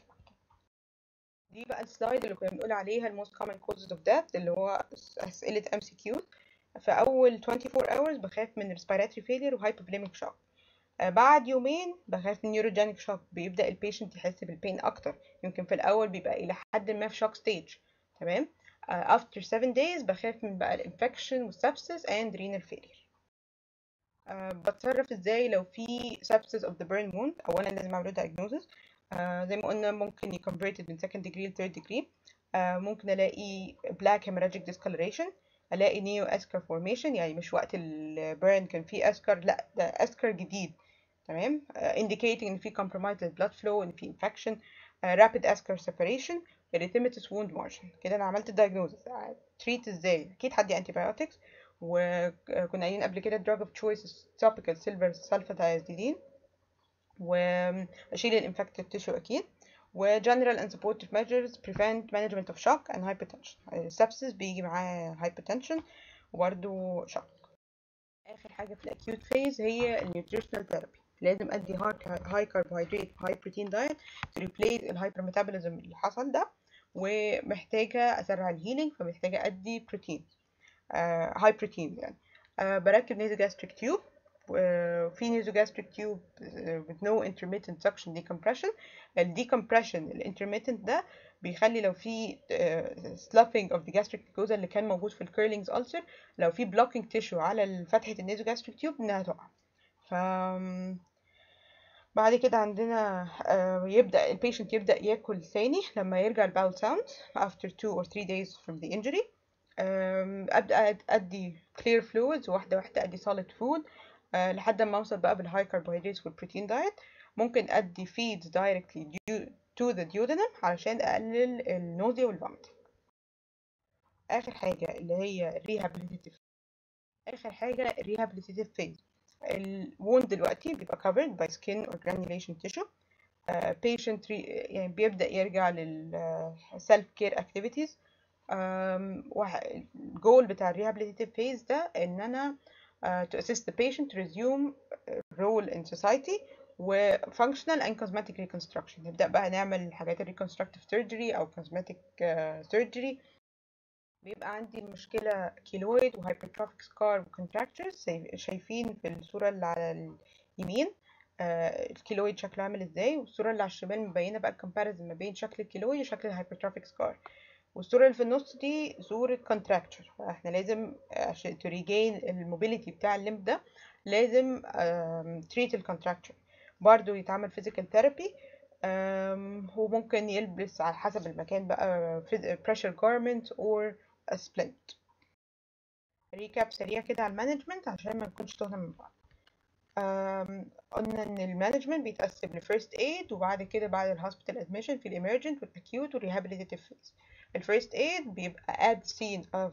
دي بقى السلايد اللي كنا بنقول عليها ال most common causes of death اللي هو أسئلة MCQ في أول 24 hours بخاف من respiratory failure و hypovolemic shock آه، بعد يومين بخاف من neurogenic shock بيبدأ البيشنت يحس بالبين أكتر يمكن في الأول بيبقى إلى حد ما في shock stage تمام آه، after 7 days بخاف من بقى الانفكشن والسبسس and renal failure آه، بتصرف ازاي لو في sepsis of the burn wound اولا لازم اعمل له diagnosis آه، زي ما قلنا ممكن ي converted من second degree ل third degree آه، ممكن الاقي black hemorrhagic discoloration الاقي neo eschar formation يعني مش وقت البرن كان في اسكر لا ده اسكر جديد تمام آه، indicating ان في compromised blood flow ان في infection آه، rapid eschar separation erythematous wound margin كده انا عملت diagnosis آه، treat ازاي اكيد هدي antibiotics وكنا قايلين قبل كده drug of choice topical silver sulfathiazidine واشيل الانفكتد تيشو اكيد و general and supportive measures prevent management of shock and hypertension السبسس بيجي معاه hypertension وبرده shock اخر حاجه في الاكيوت فيز هي النيوتريشنال ثيرابي لازم ادي هاي كربوهيدرات هاي بروتين دايت تو ريبليس الهايبر ميتابوليزم اللي حصل ده ومحتاجه اسرع الهيلينج فمحتاجه ادي بروتين هاي بروتين يعني آه، بركب نيزوجاستريك تيوب وفي نيزوجاستريك تيوب with no intermittent suction decompression ال decompression ال intermittent ده بيخلي لو في آه، sloughing of the gastric mucosa اللي كان موجود في ال Curling's ulcer لو في blocking tissue على فتحة النيزوجاستريك تيوب انها تقع ف بعد كده عندنا آه، يبدأ البيشنت يبدأ ياكل ثاني لما يرجع الباول ساوند after two or three days from the injury آم، أبدأ أد- أدي clear fluids واحدة واحدة أدي solid food آه لحد ما أوصل بقى بالهاي carbohydrates والبروتين diet ممكن أدي feeds directly due to the duodenum علشان أقلل النوزيا والvomiting آخر حاجة اللي هي rehabilitative آخر حاجة rehabilitative phase الwound دلوقتي بيبقى covered by skin or granulation tissue uh, patient re- يعني بيبدأ يرجع لل uh, self care activities الجول بتاع الريهابيليتيف فيز ده ان انا uh, to assist the patient to resume role in society و functional and cosmetic reconstruction نبدأ بقى نعمل حاجات ال reconstructive surgery أو cosmetic uh, surgery بيبقى عندي المشكلة كيلويد وهايبرتروفيك سكار وكونتراكتشرز شايفين في الصورة اللي على اليمين آه الكيلويد شكله عامل ازاي والصورة اللي على الشمال مبينة بقى الكومباريزن ما بين شكل الكيلويد وشكل الهايبرتروفيك سكار والصورة اللي في النص دي صورة كونتراكتشر فاحنا لازم عشان to regain الموبيليتي بتاع الليمب ده لازم تريت الكونتراكتشر برضو يتعمل physical therapy وممكن يلبس على حسب المكان بقى pressure garment or a splint ريكاب سريع كده على المانجمنت عشان ما نكونش تهنا من بعض قلنا ان المانجمنت بيتقسم لفيرست ايد وبعد كده بعد الهوسبيتال ادميشن في الامرجنت والاكيوت والريهابيليتيف فيز الفيرست ايد بيبقى at the scene of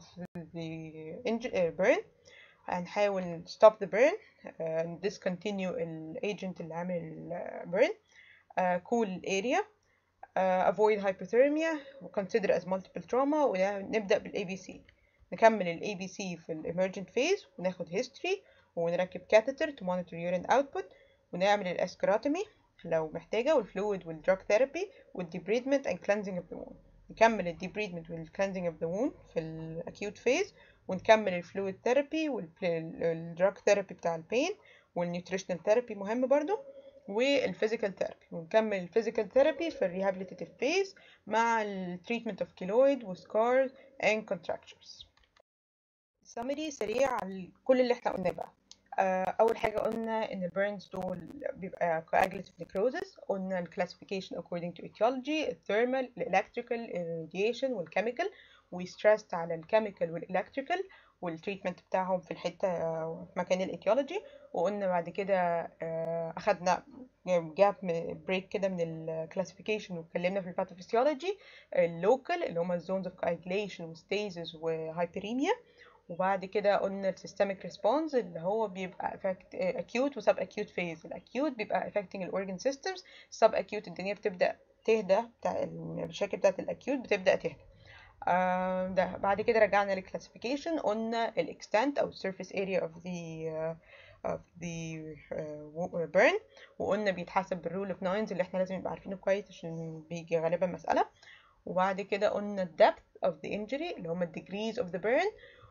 the burn هنحاول stop the burn uh, discontinue الايجنت اللي عامل البرن uh, cool area uh, avoid hypothermia consider as multiple trauma ونبدأ بالاي بي سي نكمل الاي بي سي في الامرجنت فيز وناخد history ونركب catheter to monitor urine output ونعمل الاسكراتومي لو محتاجة والفلويد والدراج ثيرابي والديبريدمنت and cleansing of the wound نكمل الديبريدمنت والكلينزنج of the wound في الاكيوت فيز ونكمل الفلويد ثيرابي والدراج ثيرابي بتاع البين والنيوتريشنال ثيرابي مهم برضو والفيزيكال ثيرابي ونكمل الفيزيكال ثيرابي في الريهابيليتيف فيز مع التريتمنت اوف كيلويد وسكارز اند كونتراكتشرز سمري سريع على كل اللي احنا قلناه بقى اول حاجه قلنا ان البيرنز دول بيبقى coagulative necrosis قلنا الكلاسيفيكيشن according to etiology الثيرمال الالكتريكال الراديشن والكيميكال وستريسد على الكيميكال والالكتريكال والتريتمنت بتاعهم في الحته في مكان الايتيولوجي وقلنا بعد كده اخدنا جاب بريك كده من الكلاسيفيكيشن واتكلمنا في الباثوفيسيولوجي اللوكال اللي هما الزونز اوف coagulation وستيزز وهايبريميا وبعد كده قلنا السيستميك ريسبونس اللي هو بيبقى افكت اكيوت وسب اكيوت فيز الاكيوت بيبقى affecting الاورجن سيستمز سب اكيوت الدنيا بتبدا تهدى بتاع المشاكل بتاعت الاكيوت بتبدا تهدى آه ده بعد كده رجعنا للكلاسيفيكيشن قلنا الاكستنت او السيرفيس اريا اوف ذا of the uh, burn وقلنا بيتحسب بالرول اوف ناينز اللي احنا لازم نبقى عارفينه كويس عشان بيجي غالبا مسألة وبعد كده قلنا depth of the injury اللي هما degrees of the burn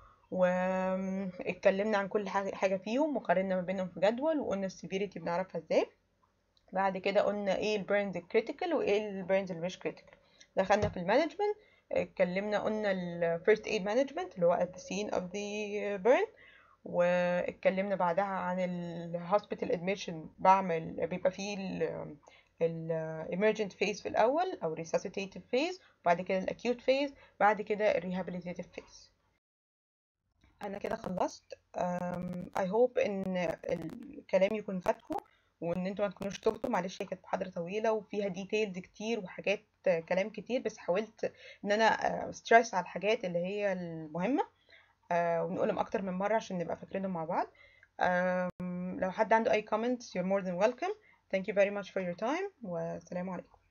واتكلمنا عن كل حاجة فيهم وقارنا ما بينهم في جدول وقلنا السيفيريتي بنعرفها ازاي بعد كده قلنا ايه البيرنز الكريتيكال وايه البيرنز اللي مش كريتيكال دخلنا في المانجمنت اتكلمنا قلنا الفيرست ايد مانجمنت اللي هو at the scene of the burn واتكلمنا بعدها عن الهوسبيتال ادميشن بعمل بيبقى فيه ال emergent phase في الأول أو resuscitative phase بعد كده ال acute phase بعد كده ال rehabilitative phase أنا كده خلصت um, I hope إن الكلام يكون فاتكم وإن انتوا ما تكونوش تهتوا معلش هي كانت محاضرة طويلة وفيها ديتيلز كتير وحاجات كلام كتير بس حاولت إن أنا ستريس على الحاجات اللي هي المهمة uh, ونقولهم أكتر من مرة عشان نبقى فاكرينهم مع بعض um, لو حد عنده أي comments you're more than welcome Thank you very much for your time والسلام عليكم